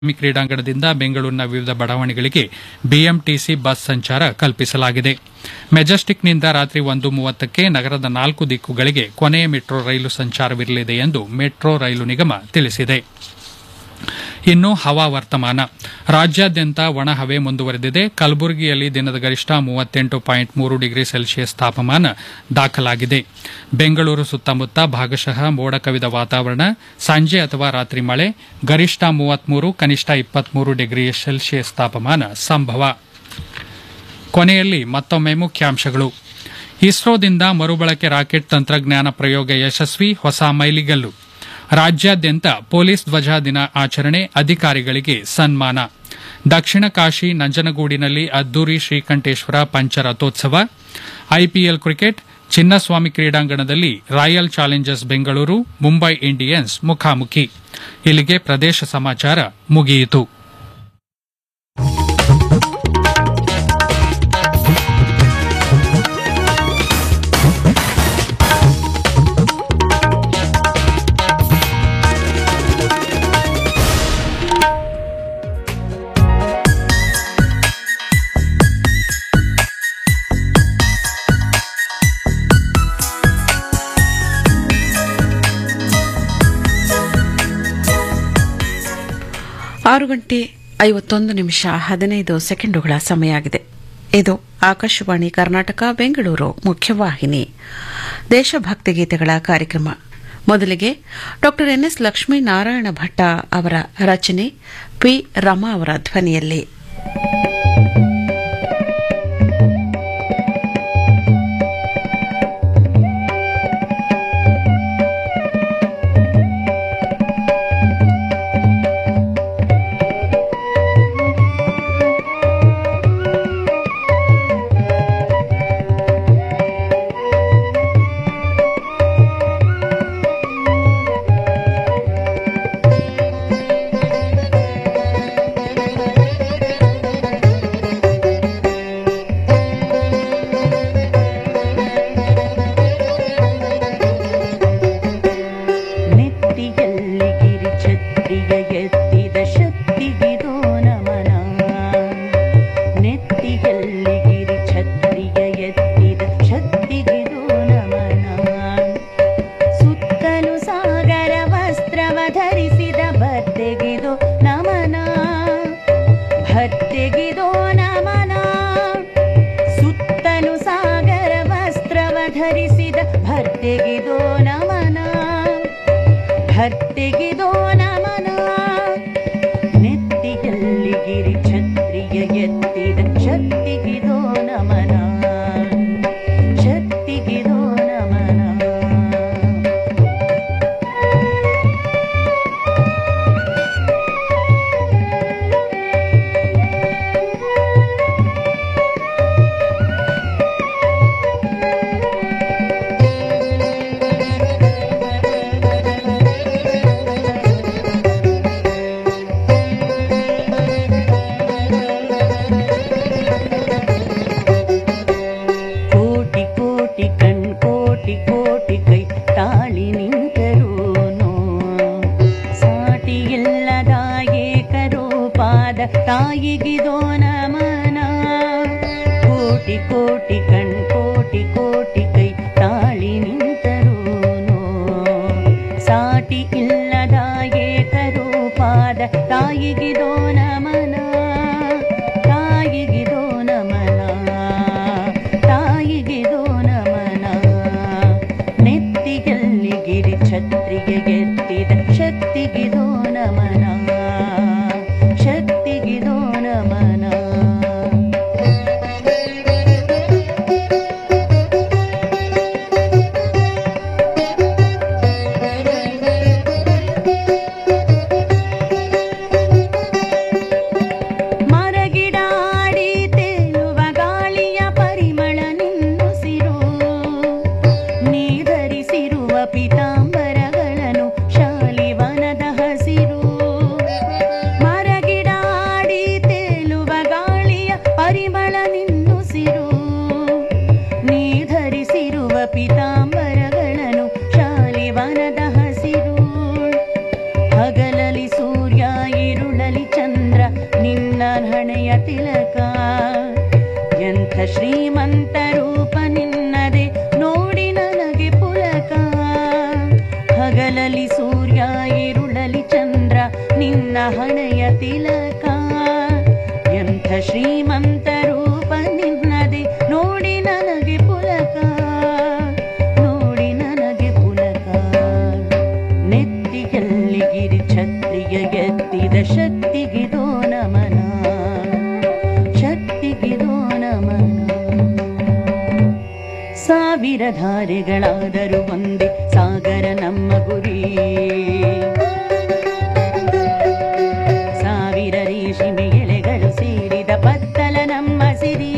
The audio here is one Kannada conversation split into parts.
ಚಿನ್ನಸ್ವಾಮಿ ಕ್ರೀಡಾಂಗಣದಿಂದ ಬೆಂಗಳೂರಿನ ವಿವಿಧ ಬಡಾವಣೆಗಳಿಗೆ ಬಿಎಂಟಿಸಿ ಬಸ್ ಸಂಚಾರ ಕಲ್ಪಿಸಲಾಗಿದೆ ಮೆಜೆಸ್ಟಿಕ್ನಿಂದ ರಾತ್ರಿ ಒಂದು ಮೂವತ್ತಕ್ಕೆ ನಗರದ ನಾಲ್ಕು ದಿಕ್ಕುಗಳಿಗೆ ಕೊನೆಯ ಮೆಟ್ರೋ ರೈಲು ಸಂಚಾರವಿರಲಿದೆ ಎಂದು ಮೆಟ್ರೋ ರೈಲು ನಿಗಮ ತಿಳಿಸಿದೆ ಇನ್ನು ಹವಾ ವರ್ತಮಾನ ರಾಜ್ಯಾದ್ಯಂತ ಒಣ ಹವೆ ಮುಂದುವರೆದಿದೆ ಕಲಬುರಗಿಯಲ್ಲಿ ದಿನದ ಗರಿಷ್ಠ ಮೂವತ್ತೆಂಟು ಪಾಯಿಂಟ್ ಮೂರು ಡಿಗ್ರಿ ಸೆಲ್ಸಿಯಸ್ ತಾಪಮಾನ ದಾಖಲಾಗಿದೆ ಬೆಂಗಳೂರು ಸುತ್ತಮುತ್ತ ಭಾಗಶಃ ಮೋಡ ಕವಿದ ವಾತಾವರಣ ಸಂಜೆ ಅಥವಾ ರಾತ್ರಿ ಮಳೆ ಗರಿಷ್ಠ ಮೂವತ್ಮೂರು ಕನಿಷ್ಠ ಇಪ್ಪತ್ಮೂರು ಡಿಗ್ರಿ ಸೆಲ್ಸಿಯಸ್ ತಾಪಮಾನ ಸಂಭವ ಕೊನೆಯಲ್ಲಿ ಮತ್ತೊಮ್ಮೆ ಮುಖ್ಯಾಂಶಗಳು ಇಸ್ರೋದಿಂದ ಮರುಬಳಕೆ ರಾಕೆಟ್ ತಂತ್ರಜ್ಞಾನ ಪ್ರಯೋಗ ಯಶಸ್ವಿ ಹೊಸ ಮೈಲಿಗಲ್ಲು ರಾಜ್ಯಾದ್ಯಂತ ಪೊಲೀಸ್ ಧ್ವಜ ದಿನ ಆಚರಣೆ ಅಧಿಕಾರಿಗಳಿಗೆ ಸನ್ಮಾನ ದಕ್ಷಿಣ ಕಾಶಿ ನಂಜನಗೂಡಿನಲ್ಲಿ ಅದ್ದೂರಿ ಶ್ರೀಕಂಠೇಶ್ವರ ಪಂಚರಥೋತ್ಸವ ಐಪಿಎಲ್ ಕ್ರಿಕೆಟ್ ಚಿನ್ನಸ್ವಾಮಿ ಕ್ರೀಡಾಂಗಣದಲ್ಲಿ Royal Challengers Bengaluru Mumbai Indians ಮುಖಾಮುಖಿ ಇಲ್ಲಿಗೆ ಪ್ರದೇಶ ಸಮಾಚಾರ ಮುಗಿಯಿತು ಆರು ಗಂಟೆ ಐವತ್ತೊಂದು ನಿಮಿಷ ಹದಿನೈದು ಸೆಕೆಂಡುಗಳ ಸಮಯ ಆಗಿದೆ ಇದು ಆಕಾಶವಾಣಿ ಕರ್ನಾಟಕ ಬೆಂಗಳೂರು ಮುಖ್ಯವಾಹಿನಿ ದೇಶಭಕ್ತಿ ಗೀತೆಗಳ ಕಾರ್ಯಕ್ರಮ ಮೊದಲಿಗೆ ಡಾ ಎನ್ಎಸ್ ಲಕ್ಷ್ಮೀನಾರಾಯಣ ಭಟ್ಟ ಅವರ ರಚನೆ ಪಿ ರಮಾ ಅವರ ಧ್ವನಿಯಲ್ಲಿ ನೆತ್ತಿಯಲ್ಲಿ ಗಿರಿ ಛತ್ರಿಯ ಎತ್ತಿದ ಶಕ್ತಿಗಿದು ನಮನ ನೆತ್ತಿಯಲ್ಲಿ ಗಿರಿ ಛತ್ರಿಯ ಎತ್ತಿದ ಶಕ್ತಿಗಿದು ನಮನ ಸುತ್ತಲೂ ಸಾಗರ ವಸ್ತ್ರವ ಧರಿಸಿದ ಭರ್ತೆಗಿದು ನಮನ ಭರ್ತೆಗಿದು ನಮನ ಸುತ್ತಲೂ ಸಾಗರ ವಸ್ತ್ರವ ಧರಿಸಿದ ಭರ್ತೆಗಿದು ನಮನ ಭರ್ತೆಗಿದೋ ನಮನ ನೆತ್ತಿಯಲ್ಲಿ ಗಿರಿ ಛತ್ರಿಯ ಎತ್ತಿದ ಶಕ್ತಿಗಿದೋ ನಮನ ಶಕ್ತಿಗಿದೋ ನಮನ ಕೋಟಿ ಕೋಟಿ ಕಣ್ ಕೋಟಿ ಕೋಟಿ ಕೈ ತಾಳಿ ನಿಂತರೂನು ಸಾಟಿ ಇಲ್ಲದ ಏಕರೂಪಾದ ತಾಯಿಗಿದೋ ನಮನ ಕೋಟಿ ಕೋಟಿ ಕಣ್ ಕೋಟಿ ಕೋಟಿ ಕೈ ತಾಳಿ ನಿಂತರೂನು ಸಾಟಿ ಇಲ್ಲದ ಏಕರೂಪಾದ ತಾಯಿಗಿದೋ ನಮನ ತಾಯಿಗಿದೋ ನಮನ ತಾಯಿಗಿದೋ ನಮನ ನೆತ್ತಿಯಲ್ಲಿ ಗಿರಿ ಛತ್ರಿಗೆ ಎತ್ತಿದ ಶಕ್ತಿಗಿದೋ ನಮನ ಶಕ್ತಿಗಿದೋ ನಮನ ತಿಲಕ ಎಂಥ ಶ್ರೀಮಂತ ರೂಪ ನಿನ್ನದೆ ನೋಡಿ ನನಗೆ ಪುಲಕ ಹಗಲಲಿ ಸೂರ್ಯ ಇರುಳಲಿ ಚಂದ್ರ ನಿನ್ನ ಹಣೆಯ ತಿಲಕ ಎಂಥ ಶ್ರೀಮಂತ ರೂಪ ನಿನ್ನದೆ ನೋಡಿ ನನಗೆ ಪುಲಕ ನೋಡಿ ನನಗೆ ಪುಲಕ ನೆತ್ತಿಯಲ್ಲಿ ಗಿರಿ ಛತ್ರಿಯ ಎತ್ತಿದ ಶಕ್ತಿಗಿದೋ ನಮನ ಶಕ್ತಿಗಿದೋ ನಮನ ಸಾವಿರ ಧಾರೆಗಳಾದರೂ ಒಂದೇ ಸಾಗರ ನಮ್ಮ ಗುರಿ ಸಾವಿರ ರೇಷ್ಮೆ ಎಳೆಗಳು ಸೇರಿದ ಪತ್ತಲ ನಮ್ಮ ಸಿರಿ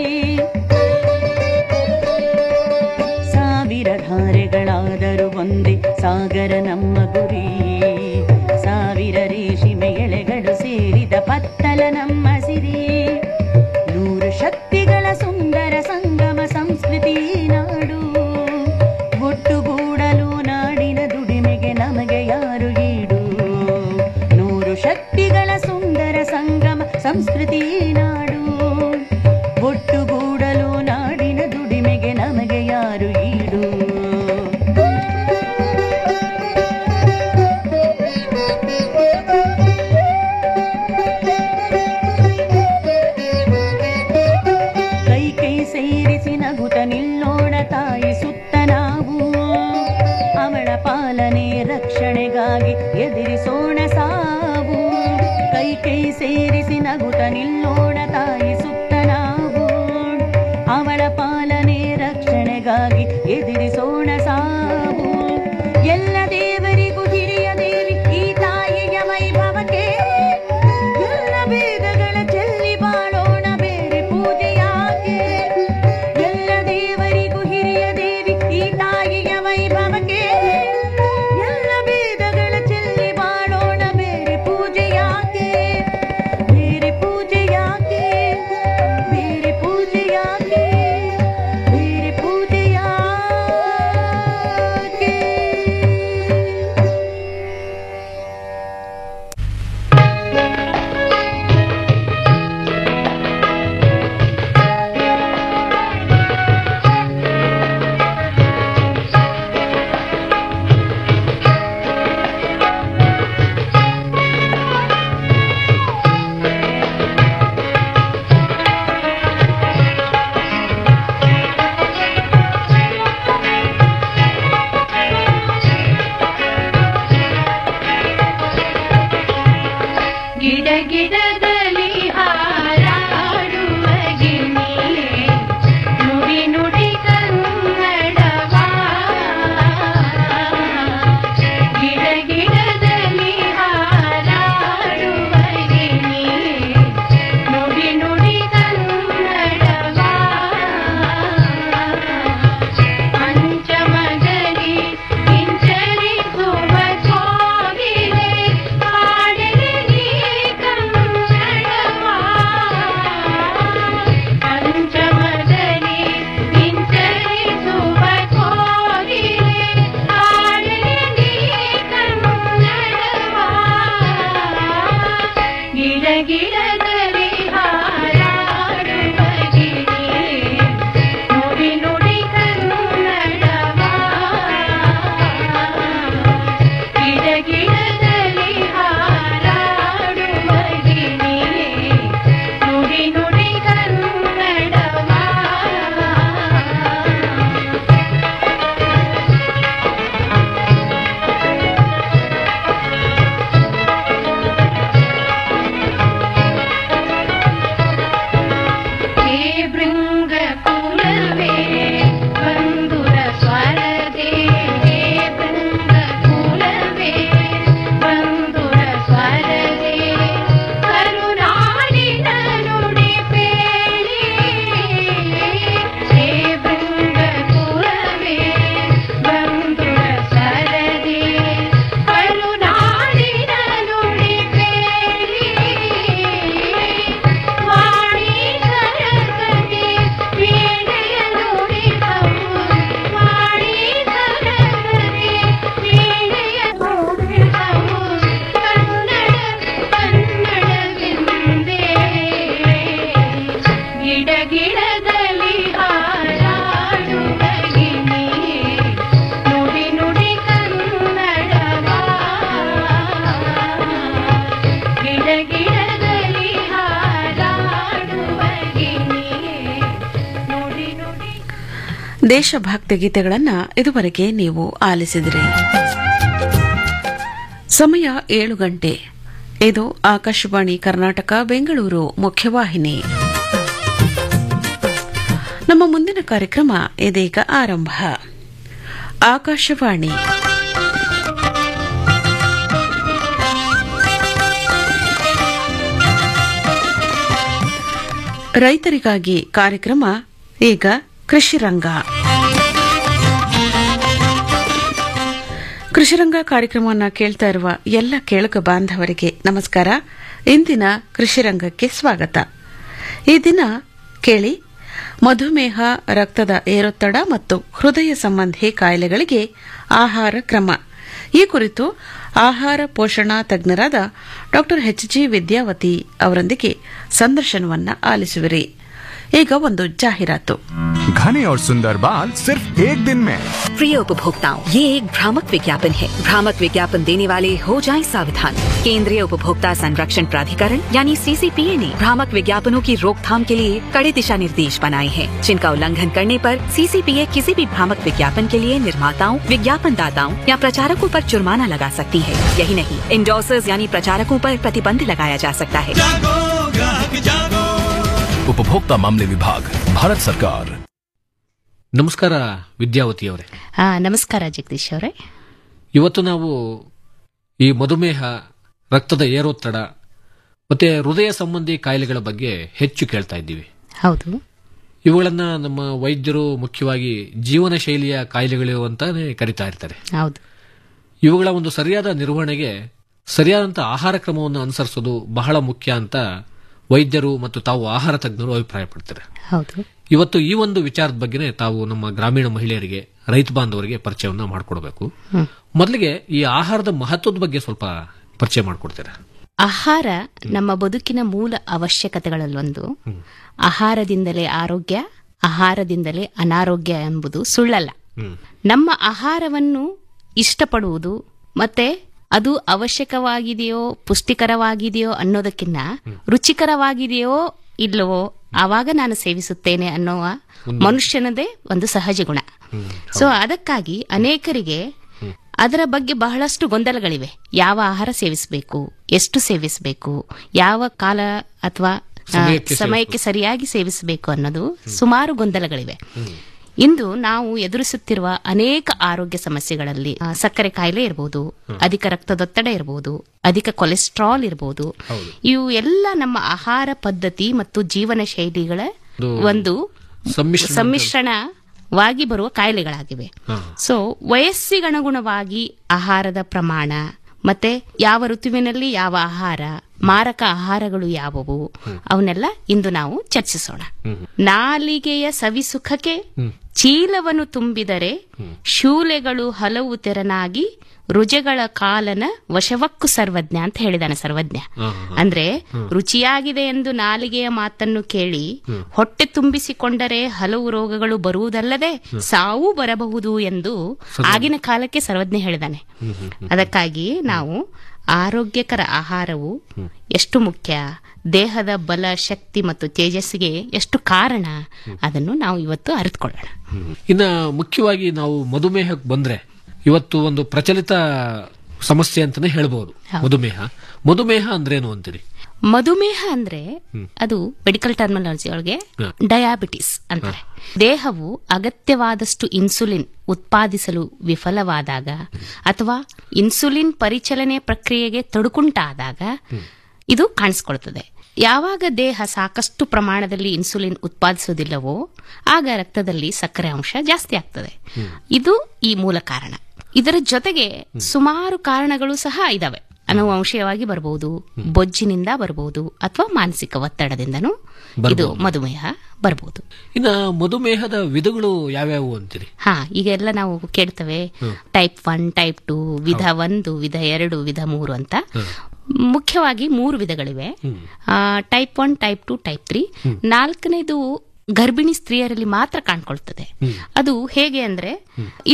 ಸಾವಿರ ಧಾರೆಗಳಾದರೂ ಒಂದೇ ಸಾಗರ ನಮ್ಮ ಗುರಿ ಸಾವಿರ ರೇಷ್ಮೆ ಎಳೆಗಳು ಸೇರಿದ ಪತ್ತಲ ನಮ್ಮ ಸಿರಿ ನೂರು ಶಕ್ತಿಗಳ ಸುಂದರ ಸಂಗಮ ಸಂಸ್ಕೃತಿ ನಾಡು ಒಟ್ಟುಗೂಡಲು ನಾಡಿನ ದುಡಿಮೆಗೆ ನಮಗೆ ಯಾರು ಈಡು ನೂರು ಶಕ್ತಿಗಳ ಸುಂದರ ಸಂಗಮ ಸಂಸ್ಕೃತಿ ನಾಡು ಒಟ್ಟುಗೂಡಲು ನಾಡಿನ ದುಡಿಮೆಗೆ ನಮಗೆ ಯಾರು ಈಡು ಕೈ ಕೈ ಸೇರಿಸಿ ನಗುತ ನಿಲ್ಲೋಣ ತಾಯಿ ಸುತ್ತ ನಾವು ಅವಳ ಪಾಲನೆ ರಕ್ಷಣೆಗಾಗಿ ಎದುರಿಸೋಣ ಸಾವು ಕೈ ಕೈ ಸೇರಿಸಿ ನಗುತ ನಿಲ್ಲೋಣ ತಾಯಿ ಸುತ್ತ ನಾವು ಅವಳ ಪಾಲನೆ ರಕ್ಷಣೆಗಾಗಿ ಎದುರಿಸೋಣ ಸಾವು ಎಲ್ಲ ದೇವರಿಗೂ ಹಿರಿಯ ದೇವಿ ಈ ತಾಯಿಯ ವೈಭವಕ್ಕೆ ಎಲ್ಲ ವೇದಗಳ ಚೆಲ್ಲಿ ಬಾಳೋಣ ಬೇರೆ ಪೂಜೆ ಯಾಕೆ ಎಲ್ಲ ದೇವರಿಗೂ ಹಿರಿಯ ದೇವಿ ಈ ತಾಯಿಯ ವೈಭವಕ್ಕೆ ಎಲ್ಲ ವೇದಗಳ ಚೆಲ್ಲಿ ಬಾಳೋಣ ಬೇರೆ ಪೂಜೆ ಯಾಕೆ ಬೇರೆ ಪೂಜೆ ಯಾಕೆ ಬೇರೆ ಪೂಜೆ ಯಾಕೆ ಬೇರೆ ಪೂಜೆ ಯಾಕೆ ಗಿಡ ಗಿಡದಲ್ಲಿ ಹಾರಾಡುವ ಗಿಣಿಯೇ ನುಡಿ ನುಡಿ ಕನ್ನಡವ ಗಿಡ ಗಿಡದಲ್ಲಿ ಹಾರಾಡುವ ಗಿಣಿಯೇ ನುಡಿ ನುಡಿ ಕನ್ನಡವ ಪಂಚಮಗರಿ ಹಿಂಚರಿಸುವ ಕೋಗಿಲೆ ಹಾಡಿದೆ ನೀ ಕನ್ನಡವ ಪಂಚಮಗರಿ ಹಿಂಚರಿಸುವ ಕೋಗಿಲೆ ಹಾಡಿದೆ ನೀ ಕನ್ನಡವ ಗಿಡ ಗಿಡದಲ್ಲಿ ಹಾರಾಡುವ ಗಿಣಿಯೇ ನುಡಿ ನುಡಿ ಕನ್ನಡವ ಗಿಡ ಗಿಡದಲ್ಲಿ ಹಾರಾಡುವ ಗಿಣಿಯೇ ನುಡಿ ನುಡಿ ಕನ್ನಡವ ಗಿಡಗಿಡದಲ್ಲಿ ಹಾರಾಡುವ ಗಿಣಿಯೇ ನುಡಿ ನುಡಿ ದೇಶಭಕ್ತಿ ಗೀತೆಗಳನ್ನು ಇದುವರೆಗೆ ನೀವು ಆಲಿಸಿದಿರಿ ಸಮಯ ಏಳು ಗಂಟೆ ಇದು ಆಕಾಶವಾಣಿ ಕರ್ನಾಟಕ ಬೆಂಗಳೂರು ಮುಖ್ಯವಾಹಿನಿ ನಮ್ಮ ಮುಂದಿನ ಕಾರ್ಯಕ್ರಮ ಇದೀಗ ಆರಂಭ ಆಕಾಶವಾಣಿ ರೈತರಿಗಾಗಿ ಕಾರ್ಯಕ್ರಮ ಈಗ ಕೃಷಿರಂಗ ಕೃಷಿರಂಗ ಕಾರ್ಯಕ್ರಮವನ್ನು ಕೇಳ್ತಾ ಇರುವ ಎಲ್ಲ ಕೇಳುಗ ಬಾಂಧವರಿಗೆ ನಮಸ್ಕಾರ ಇಂದಿನ ಕೃಷಿರಂಗಕ್ಕೆ ಸ್ವಾಗತ ಈ ದಿನ ಕೇಳಿ ಮಧುಮೇಹ ರಕ್ತದ ಏರೊತ್ತಡ ಮತ್ತು ಹೃದಯ ಸಂಬಂಧಿ ಕಾಯಿಲೆಗಳಿಗೆ ಆಹಾರ ಕ್ರಮ ಈ ಕುರಿತು ಆಹಾರ ಪೋಷಣಾ ತಜ್ಞರಾದ ಡಾ ಎಚ್ ಜಿ ವಿದ್ಯಾವತಿ ಅವರೊಂದಿಗೆ ಸಂದರ್ಶನವನ್ನ ಆಲಿಸುವಿರಿ ಈಗ ಒಂದು ಜಾಹೀರಾತು घने और सुंदर बाल सिर्फ एक दिन में प्रिय उपभोक्ताओं ये एक भ्रामक विज्ञापन है भ्रामक विज्ञापन देने वाले हो जाएं सावधान केंद्रीय उपभोक्ता संरक्षण प्राधिकरण यानी सीसीपीए ने भ्रामक विज्ञापनों की रोकथाम के लिए कड़े दिशा निर्देश बनाए हैं जिनका उल्लंघन करने पर सीसीपीए किसी भी भ्रामक विज्ञापन के लिए निर्माताओं विज्ञापन दाताओं या प्रचारकों पर जुर्माना लगा सकती है यही नहीं इंडोसर्स यानी प्रचारकों पर प्रतिबंध लगाया जा सकता है उपभोक्ता मामले विभाग भारत सरकार ನಮಸ್ಕಾರ ವಿದ್ಯಾವತಿ ಅವರೇ ಆ, ನಮಸ್ಕಾರ ಜಗದೀಶ್ ಅವರೇ ಇವತ್ತು ನಾವು ಈ ಮಧುಮೇಹ ರಕ್ತದ ಏರೋತ್ತಡ ಮತ್ತೆ ಹೃದಯ ಸಂಬಂಧಿ ಕಾಯಿಲೆಗಳ ಬಗ್ಗೆ ಹೆಚ್ಚು ಕೇಳ್ತಾ ಇದ್ದೀವಿ ಹೌದು ಇವುಗಳನ್ನ ನಮ್ಮ ವೈದ್ಯರು ಮುಖ್ಯವಾಗಿ ಜೀವನ ಶೈಲಿಯ ಕಾಯಿಲೆಗಳು ಅಂತಾನೆ ಕರಿತಾ ಇರ್ತಾರೆ ಹೌದು ಇವುಗಳ ಒಂದು ಸರಿಯಾದ ನಿರ್ವಹಣೆಗೆ ಸರಿಯಾದಂಥ ಆಹಾರ ಕ್ರಮವನ್ನು ಅನುಸರಿಸೋದು ಬಹಳ ಮುಖ್ಯ ಅಂತ ವೈದ್ಯರು ಮತ್ತು ತಾವು ಆಹಾರ ತಜ್ಞರು ಅಭಿಪ್ರಾಯ ಪಡ್ತಾರೆ ಹೌದು ಇವತ್ತು ಈ ಒಂದು ವಿಚಾರದ ಬಗ್ಗೆನೇ ತಾವು ನಮ್ಮ ಗ್ರಾಮೀಣ ಮಹಿಳೆಯರಿಗೆ ರೈತ ಬಾಂಧವರಿಗೆ ಪರಿಚಯವನ್ನ ಮಾಡಿಕೊಡ್ಬೇಕು ಮೊದಲಿಗೆ ಈ ಆಹಾರದ ಮಹತ್ವದ ಬಗ್ಗೆ ಸ್ವಲ್ಪ ಪರಿಚಯ ಮಾಡಿಕೊಡ್ತೀರಾ ಆಹಾರ ನಮ್ಮ ಬದುಕಿನ ಮೂಲ ಅವಶ್ಯಕತೆಗಳಲ್ಲೊಂದು ಆಹಾರದಿಂದಲೇ ಆರೋಗ್ಯ ಆಹಾರದಿಂದಲೇ ಅನಾರೋಗ್ಯ ಎಂಬುದು ಸುಳ್ಳಲ್ಲ ನಮ್ಮ ಆಹಾರವನ್ನು ಇಷ್ಟಪಡುವುದು ಮತ್ತೆ ಅದು ಅವಶ್ಯಕವಾಗಿದೆಯೋ ಪುಷ್ಟಿಕರವಾಗಿದೆಯೋ ಅನ್ನೋದಕ್ಕಿಂತ ರುಚಿಕರವಾಗಿದೆಯೋ ಇಲ್ಲವೋ ಆವಾಗ ನಾನು ಸೇವಿಸುತ್ತೇನೆ ಅನ್ನುವ ಮನುಷ್ಯನದೇ ಒಂದು ಸಹಜ ಗುಣ ಸೊ ಅದಕ್ಕಾಗಿ ಅನೇಕರಿಗೆ ಅದರ ಬಗ್ಗೆ ಬಹಳಷ್ಟು ಗೊಂದಲಗಳಿವೆ ಯಾವ ಆಹಾರ ಸೇವಿಸಬೇಕು ಎಷ್ಟು ಸೇವಿಸಬೇಕು ಯಾವ ಕಾಲ ಅಥವಾ ಆ, ಸಮಯಕ್ಕೆ ಸಮಯಕ್ಕೆ ಸರಿಯಾಗಿ ಸೇವಿಸಬೇಕು ಅನ್ನೋದು ಸುಮಾರು ಗೊಂದಲಗಳಿವೆ ಇಂದು ನಾವು ಎದುರಿಸುತ್ತಿರುವ ಅನೇಕ ಆರೋಗ್ಯ ಸಮಸ್ಯೆಗಳಲ್ಲಿ ಆ, ಸಕ್ಕರೆ ಕಾಯಿಲೆ ಇರಬಹುದು ಅಧಿಕ ರಕ್ತದೊತ್ತಡ ಇರಬಹುದು ಅಧಿಕ ಕೊಲೆಸ್ಟ್ರಾಲ್ ಇರಬಹುದು ಇವು ಎಲ್ಲ ನಮ್ಮ ಆಹಾರ ಪದ್ಧತಿ ಮತ್ತು ಜೀವನ ಶೈಲಿಗಳ ಒಂದು ಸಮ್ಮಿಶ್ರಣ ಅಂತ- ಸಮ್ಮಿಶ್ರಣವಾಗಿ ಬರುವ ಕಾಯಿಲೆಗಳಾಗಿವೆ ಸೊ ವಯಸ್ಸಿಗನುಗುಣವಾಗಿ ಆಹಾರದ ಪ್ರಮಾಣ ಮತ್ತೆ ಯಾವ ಋತುವಿನಲ್ಲಿ ಯಾವ ಆಹಾರ ಮಾರಕ ಆಹಾರಗಳು ಯಾವುವು ಅವನ್ನೆಲ್ಲ ಇಂದು ನಾವು ಚರ್ಚಿಸೋಣ ನಾಲಿಗೆಯ ಸವಿಸುಖಕ್ಕೆ ಚೀಲವನ್ನು ತುಂಬಿದರೆ ಶೂಲೆಗಳು ಹಲವು ತೆರನಾಗಿ ರುಜೆಗಳ ಕಾಲನ ವಶವಕ್ಕು ಸರ್ವಜ್ಞ ಅಂತ ಹೇಳಿದಾನೆ ಸರ್ವಜ್ಞ ಅಂದ್ರೆ ರುಚಿಯಾಗಿದೆ ಎಂದು ನಾಲಿಗೆಯ ಮಾತನ್ನು ಕೇಳಿ ಹೊಟ್ಟೆ ತುಂಬಿಸಿಕೊಂಡರೆ ಹಲವು ರೋಗಗಳು ಬರುವುದಲ್ಲದೆ ಸಾವು ಬರಬಹುದು ಎಂದು ಆಗಿನ ಕಾಲಕ್ಕೆ ಸರ್ವಜ್ಞ ಹೇಳಿದಾನೆ ಅದಕ್ಕಾಗಿ ನಾವು ಆರೋಗ್ಯಕರ ಆಹಾರವು ಎಷ್ಟು ಮುಖ್ಯ ದೇಹದ ಬಲ ಶಕ್ತಿ ಮತ್ತು ತೇಜಸ್ಸಿಗೆ ಎಷ್ಟು ಕಾರಣ ಅದನ್ನು ನಾವು ಇವತ್ತು ಅರಿತುಕೊಳ್ಳೋಣ ಇನ್ನ ಮುಖ್ಯವಾಗಿ ನಾವು ಮಧುಮೇಹಕ್ಕೆ ಬಂದ್ರೆ ಇವತ್ತು ಒಂದು ಪ್ರಚಲಿತ ಸಮಸ್ಯೆ ಅಂತಾನೆ ಹೇಳ್ಬಹುದು ಮಧುಮೇಹ ಮಧುಮೇಹ ಅಂದ್ರೇನು ಅಂತೀರಿ ಮಧುಮೇಹ ಅಂದ್ರೆ ಅದು ಮೆಡಿಕಲ್ ಟರ್ಮಿನಾಲಜಿ ಒಳಗೆ ಡಯಾಬಿಟಿಸ್ ಅಂತಾರೆ ದೇಹವು ಅಗತ್ಯವಾದಷ್ಟು ಇನ್ಸುಲಿನ್ ಉತ್ಪಾದಿಸಲು ವಿಫಲವಾದಾಗ ಅಥವಾ ಇನ್ಸುಲಿನ್ ಪರಿಚಲನೆ ಪ್ರಕ್ರಿಯೆಗೆ ತೊಡಕುಂಟಾದಾಗ ಇದು ಕಾಣಿಸ್ಕೊಳ್ತದೆ ಯಾವಾಗ ದೇಹ ಸಾಕಷ್ಟು ಪ್ರಮಾಣದಲ್ಲಿ ಇನ್ಸುಲಿನ್ ಉತ್ಪಾದಿಸುವುದಿಲ್ಲವೋ ಆಗ ರಕ್ತದಲ್ಲಿ ಸಕ್ಕರೆ ಅಂಶ ಜಾಸ್ತಿ ಆಗ್ತದೆ ಇದು ಈ ಮೂಲ ಕಾರಣ ಇದರ ಜೊತೆಗೆ ಸುಮಾರು ಕಾರಣಗಳು ಸಹ ಇದಾವೆ ಅನುವಂಶೀಯವಾಗಿ ಬರಬಹುದು ಬೊಜ್ಜಿನಿಂದ ಬರಬಹುದು ಅಥವಾ ಮಾನಸಿಕ ಒತ್ತಡದಿಂದನೂ ಇದು ಮಧುಮೇಹ ಬರಬಹುದು ಇನ್ನ ಮಧುಮೇಹದ ವಿಧಗಳು ಯಾವ್ಯಾವು ಅಂತೀರಿ ಹಾ ಈಗ ಎಲ್ಲ ನಾವು ಕೇಳ್ತೇವೆ ಟೈಪ್ ಒನ್ ಟೈಪ್ ಟು ವಿಧ ಒಂದು ವಿಧ ಎರಡು ವಿಧ ಮೂರು ಅಂತ ಮುಖ್ಯವಾಗಿ ಮೂರು ವಿಧಗಳಿವೆ type one type two type three ನಾಲ್ಕನೇದು ಗರ್ಭಿಣಿ ಸ್ತ್ರೀಯರಲ್ಲಿ ಮಾತ್ರ ಕಾಣ್ಕೊಳ್ತದೆ ಅದು ಹೇಗೆ ಅಂದ್ರೆ ಇದು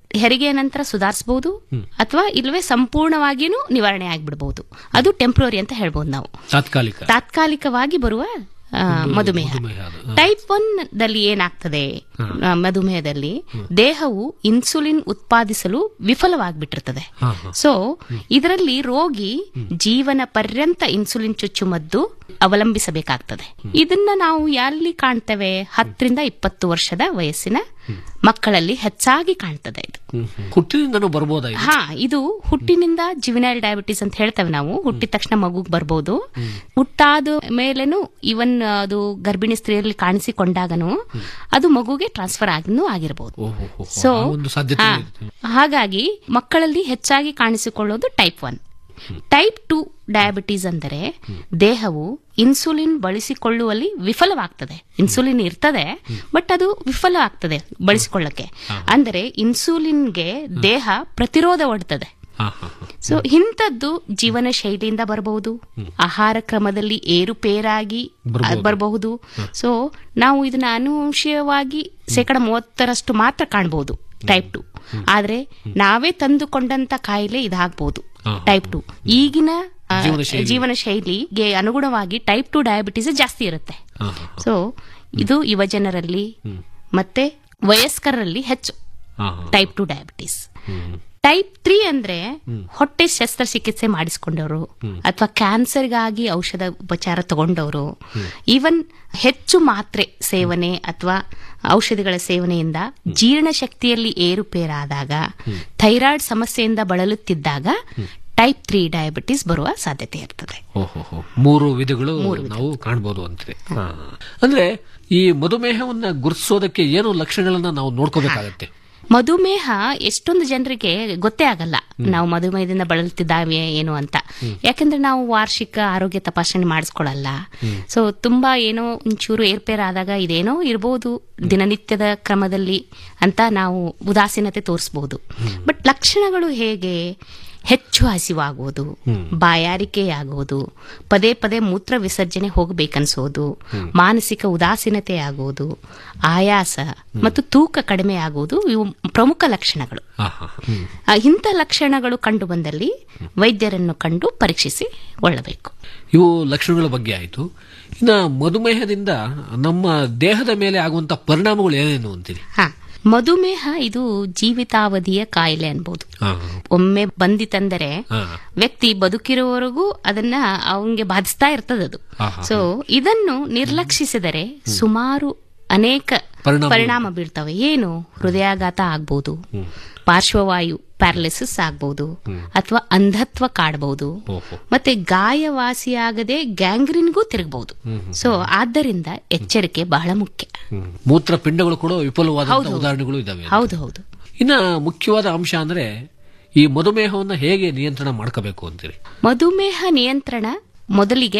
ಹೆರಿಗೆ ನಂತರ ಸುಧಾರಿಸಬಹುದು ಅಥವಾ ಇಲ್ಲವೇ ಸಂಪೂರ್ಣವಾಗಿಯೂ ನಿವಾರಣೆ ಆಗ್ಬಿಡಬಹುದು ಅದು ಟೆಂಪ್ರರಿ ಅಂತ ಹೇಳ್ಬೋದು ನಾವು ತಾತ್ಕಾಲಿಕ ತಾತ್ಕಾಲಿಕವಾಗಿ ಬರುವ ಆ, ಮಧುಮೇಹ ಮಧುಮೇಹ ಅದು. ಟೈಪ್ ಒನ್ ದಲ್ಲಿ ಏನಾಗ್ತದೆ ಆ, ಮಧುಮೇಹದಲ್ಲಿ ದೇಹವು ಇನ್ಸುಲಿನ್ ಉತ್ಪಾದಿಸಲು ವಿಫಲವಾಗಿಬಿಟ್ಟಿರ್ತದೆ ಹಾ, ಹಾ. ಸೊ ಇದರಲ್ಲಿ ರೋಗಿ ಜೀವನ ಪರ್ಯಂತ ಇನ್ಸುಲಿನ್ ಚುಚ್ಚುಮದ್ದು ಅವಲಂಬಿಸಬೇಕಾಗ್ತದೆ ಇದನ್ನ ನಾವು ಎಲ್ಲಿ ಕಾಣ್ತೇವೆ ಹತ್ತರಿಂದ ಇಪ್ಪತ್ತು ವರ್ಷದ ವಯಸ್ಸಿನ ಮಕ್ಕಳಲ್ಲಿ ಹೆಚ್ಚಾಗಿ ಕಾಣ್ತದೆ ಇದು ಹ್ಮ್, ಹ್ಮ್. ಹುಟ್ಟಿನಿಂದನೂ ಬರ್ಬೋದಾ ಇದು? ಹಾ ಇದು ಹುಟ್ಟಿನಿಂದ ಜಿವಿನೈಲ್ ಡಯಾಬಿಟಿಸ್ ಅಂತ ಹೇಳ್ತೇವೆ ನಾವು ಹುಟ್ಟಿದ ತಕ್ಷಣ ಮಗುಗ್ ಬರ್ಬೋದು ಹುಟ್ಟಾದ ಮೇಲೇನು ಇವನ್ ಅದು ಗರ್ಭಿಣಿ ಸ್ತ್ರೀಯಲ್ಲಿ ಕಾಣಿಸಿಕೊಂಡಾಗನು ಅದು ಮಗುಗೆ ಟ್ರಾನ್ಸ್ಫರ್ ಆಗಿನೂ ಆಗಿರಬಹುದು ಓಹೋ, ಹೋ, ಹೋ. ಸೊ ಆ ಒಂದು ಸಾಧ್ಯತೆ ಹಾ, ಇದೆ. ಹಾಗಾಗಿ ಮಕ್ಕಳಲ್ಲಿ ಹೆಚ್ಚಾಗಿ ಕಾಣಿಸಿಕೊಳ್ಳೋದು type one type two diabetes ಅಂದರೆ ದೇಹವು ಇನ್ಸುಲಿನ್ ಬಳಸಿಕೊಳ್ಳುವಲ್ಲಿ ವಿಫಲವಾಗ್ತದೆ ಇನ್ಸುಲಿನ್ ಇರ್ತದೆ ಬಟ್ ಅದು ವಿಫಲ ಆಗ್ತದೆ ಬಳಸಿಕೊಳ್ಳಕ್ಕೆ ಅಂದರೆ ಇನ್ಸುಲಿನ್ಗೆ ದೇಹ ಪ್ರತಿರೋಧ ಒಡ್ತದೆ ಹಾ, ಹಾ, ಹಾ. ಸೊ ಇಂಥದ್ದು ಜೀವನ ಶೈಲಿಯಿಂದ ಬರಬಹುದು ಆಹಾರ ಕ್ರಮದಲ್ಲಿ ಏರುಪೇರಾಗಿ ಬರ್ಬೋದು. ಬರಬಹುದು ಸೊ ನಾವು ಇದನ್ನ ಅನುವಂಶೀಯವಾಗಿ ಶೇಕಡ ಮೂವತ್ತರಷ್ಟು ಮಾತ್ರ ಕಾಣಬಹುದು ಟೈಪ್ ಟು ಆದ್ರೆ ನಾವೇ ತಂದುಕೊಂಡಂತ ಕಾಯಿಲೆ ಇದಾಗಬಹುದು ಹಾ. ಟೈಪ್ ಟು ಈಗಿನ ಆ, ಜೀವನ ಶೈಲಿ. ಜೀವನ ಶೈಲಿಗೆ ಅನುಗುಣವಾಗಿ ಟೈಪ್ ಟು ಡಯಾಬಿಟಿಸ್ ಜಾಸ್ತಿ ಇರುತ್ತೆ ಹಾ, ಹಾ, ಸೊ ಇದು ಯುವ ಜನರಲ್ಲಿ ಮತ್ತೆ ವಯಸ್ಕರಲ್ಲಿ ಹೆಚ್ಚು ಹಾ, ಹಾ. Type two diabetes type three ಅಂದ್ರೆ ಹೊಟ್ಟೆ ಶಸ್ತ್ರಚಿಕಿತ್ಸೆ ಮಾಡಿಸ್ಕೊಂಡವರು ಅಥವಾ ಕ್ಯಾನ್ಸರ್ಗಾಗಿ ಔಷಧ ಉಪಚಾರ ತಗೊಂಡವರು ಈವನ್ ಹೆಚ್ಚು ಮಾತ್ರೆ ಸೇವನೆ ಅಥವಾ ಔಷಧಿಗಳ ಸೇವನೆಯಿಂದ ಜೀರ್ಣಶಕ್ತಿಯಲ್ಲಿ ಏರುಪೇರಾದಾಗ ಥೈರಾಯ್ಡ್ ಸಮಸ್ಯೆಯಿಂದ ಬಳಲುತ್ತಿದ್ದಾಗ ಟೈಪ್ ತ್ರೀ ಡಯಾಬಿಟಿಸ್ ಬರುವ ಸಾಧ್ಯತೆ ಇರ್ತದೆ ಓಹೋ, ಹೋ. ಮೂರು ವಿಧಗಳು ನಾವು ಕಾಣಬಹುದು ಅಂತೀರಿ ಹಾ. ಅಂದ್ರೆ ಈ ಮಧುಮೇಹವನ್ನ ಗುರುತಿಸೋದಕ್ಕೆ ಏನು ಲಕ್ಷಣಗಳನ್ನ ನಾವು ನೋಡ್ಕೋಬೇಕಾಗತ್ತೆ ಮಧುಮೇಹ ಎಷ್ಟೊಂದು ಜನರಿಗೆ ಗೊತ್ತೇ ಆಗಲ್ಲ ನಾವು ಮಧುಮೇಹದಿಂದ ಬಳಲ್ತಿದ್ದಾವೆ ಏನು ಅಂತ ಯಾಕಂದ್ರೆ ನಾವು ವಾರ್ಷಿಕ ಆರೋಗ್ಯ ತಪಾಸಣೆ ಮಾಡಿಸ್ಕೊಳ್ಳಲ್ಲ ಸೊ ತುಂಬಾ ಏನೋ ಒಂಚೂರು ಏರ್ಪೇರ್ ಆದಾಗ ಇದೇನೋ ಇರಬಹುದು ದಿನನಿತ್ಯದ ಕ್ರಮದಲ್ಲಿ ಅಂತ ನಾವು ಉದಾಸೀನತೆ ತೋರಿಸಬಹುದು ಬಟ್ ಲಕ್ಷಣಗಳು ಹೇಗೆ ಹೆಚ್ಚು ಹಸಿವಾಗುವುದು ಬಾಯಾರಿಕೆಯಾಗುವುದು ಪದೇ ಪದೇ ಮೂತ್ರ ವಿಸರ್ಜನೆ ಹೋಗಬೇಕನ್ಸೋದು ಮಾನಸಿಕ ಉದಾಸೀನತೆ ಆಗುವುದು ಆಯಾಸ ಮತ್ತು ತೂಕ ಕಡಿಮೆ ಆಗುವುದು ಇವು ಪ್ರಮುಖ ಲಕ್ಷಣಗಳು ಹಾ, ಹಾ, ಹಾ. ಹ್ಮ್. ಆ, ಇಂಥ ಲಕ್ಷಣಗಳು ಕಂಡು ಬಂದಲ್ಲಿ ವೈದ್ಯರನ್ನು ಕಂಡು ಪರೀಕ್ಷಿಸಿ ಕೊಳ್ಳಬೇಕು ಇವು ಲಕ್ಷಣಗಳ ಬಗ್ಗೆ ಆಯ್ತು ಇನ್ನ ಮಧುಮೇಹದಿಂದ ನಮ್ಮ ದೇಹದ ಮೇಲೆ ಆಗುವಂತ ಪರಿಣಾಮಗಳು ಏನೇನು ಅಂತೀರಿ ಹಾ ಮಧುಮೇಹ ಇದು ಜೀವಿತಾವಧಿಯ ಕಾಯಿಲೆ ಅನ್ಬೋದು ಹಾ, ಒಮ್ಮೆ ಬಂದಿತಂದರೆ ಹಾ. ವ್ಯಕ್ತಿ ಬದುಕಿರುವವರೆಗೂ ಅದನ್ನ ಅವನಿಗೆ ಬಾಧಿಸ್ತಾ ಇರ್ತದದು ಹಾ, ಹಾ. ಸೊ ಇದನ್ನು ನಿರ್ಲಕ್ಷಿಸಿದರೆ ಸುಮಾರು ಅನೇಕ ಪರಿಣಾಮ- ಪರಿಣಾಮ ಬೀಳ್ತವೆ ಏನು ಹೃದಯಾಘಾತ ಆಗ್ಬೋದು ಪಾರ್ಶ್ವವಾಯು ಪ್ಯಾರಲಿಸಿಸ್ ಆಗ್ಬೋದು ಅಥವಾ ಅಂಧತ್ವ ಕಾಡಬಹುದು ಓಹೋ. ಮತ್ತೆ ಗಾಯವಾಸಿಯಾಗದೆ ಗ್ಯಾಂಗ್ರಿನ್ಗೂ ತಿರುಗಬಹುದು ಸೊ ಆದ್ದರಿಂದ ಎಚ್ಚರಿಕೆ ಬಹಳ ಮುಖ್ಯ ಹ್ಮ್. ಮೂತ್ರಪಿಂಡಗಳು ಕೂಡ ವಿಫಲವಾದ ಹೌದು. ಉದಾಹರಣೆಗಳು ಇದಾವೆ ಹೌದು ಹೌದು ಇನ್ನ ಮುಖ್ಯವಾದ ಅಂಶ ಅಂದ್ರೆ ಈ ಮಧುಮೇಹವನ್ನ ಹೇಗೆ ನಿಯಂತ್ರಣ ಮಾಡ್ಕೋಬೇಕು ಅಂತೀರಿ ಮಧುಮೇಹ ನಿಯಂತ್ರಣ ಮೊದಲಿಗೆ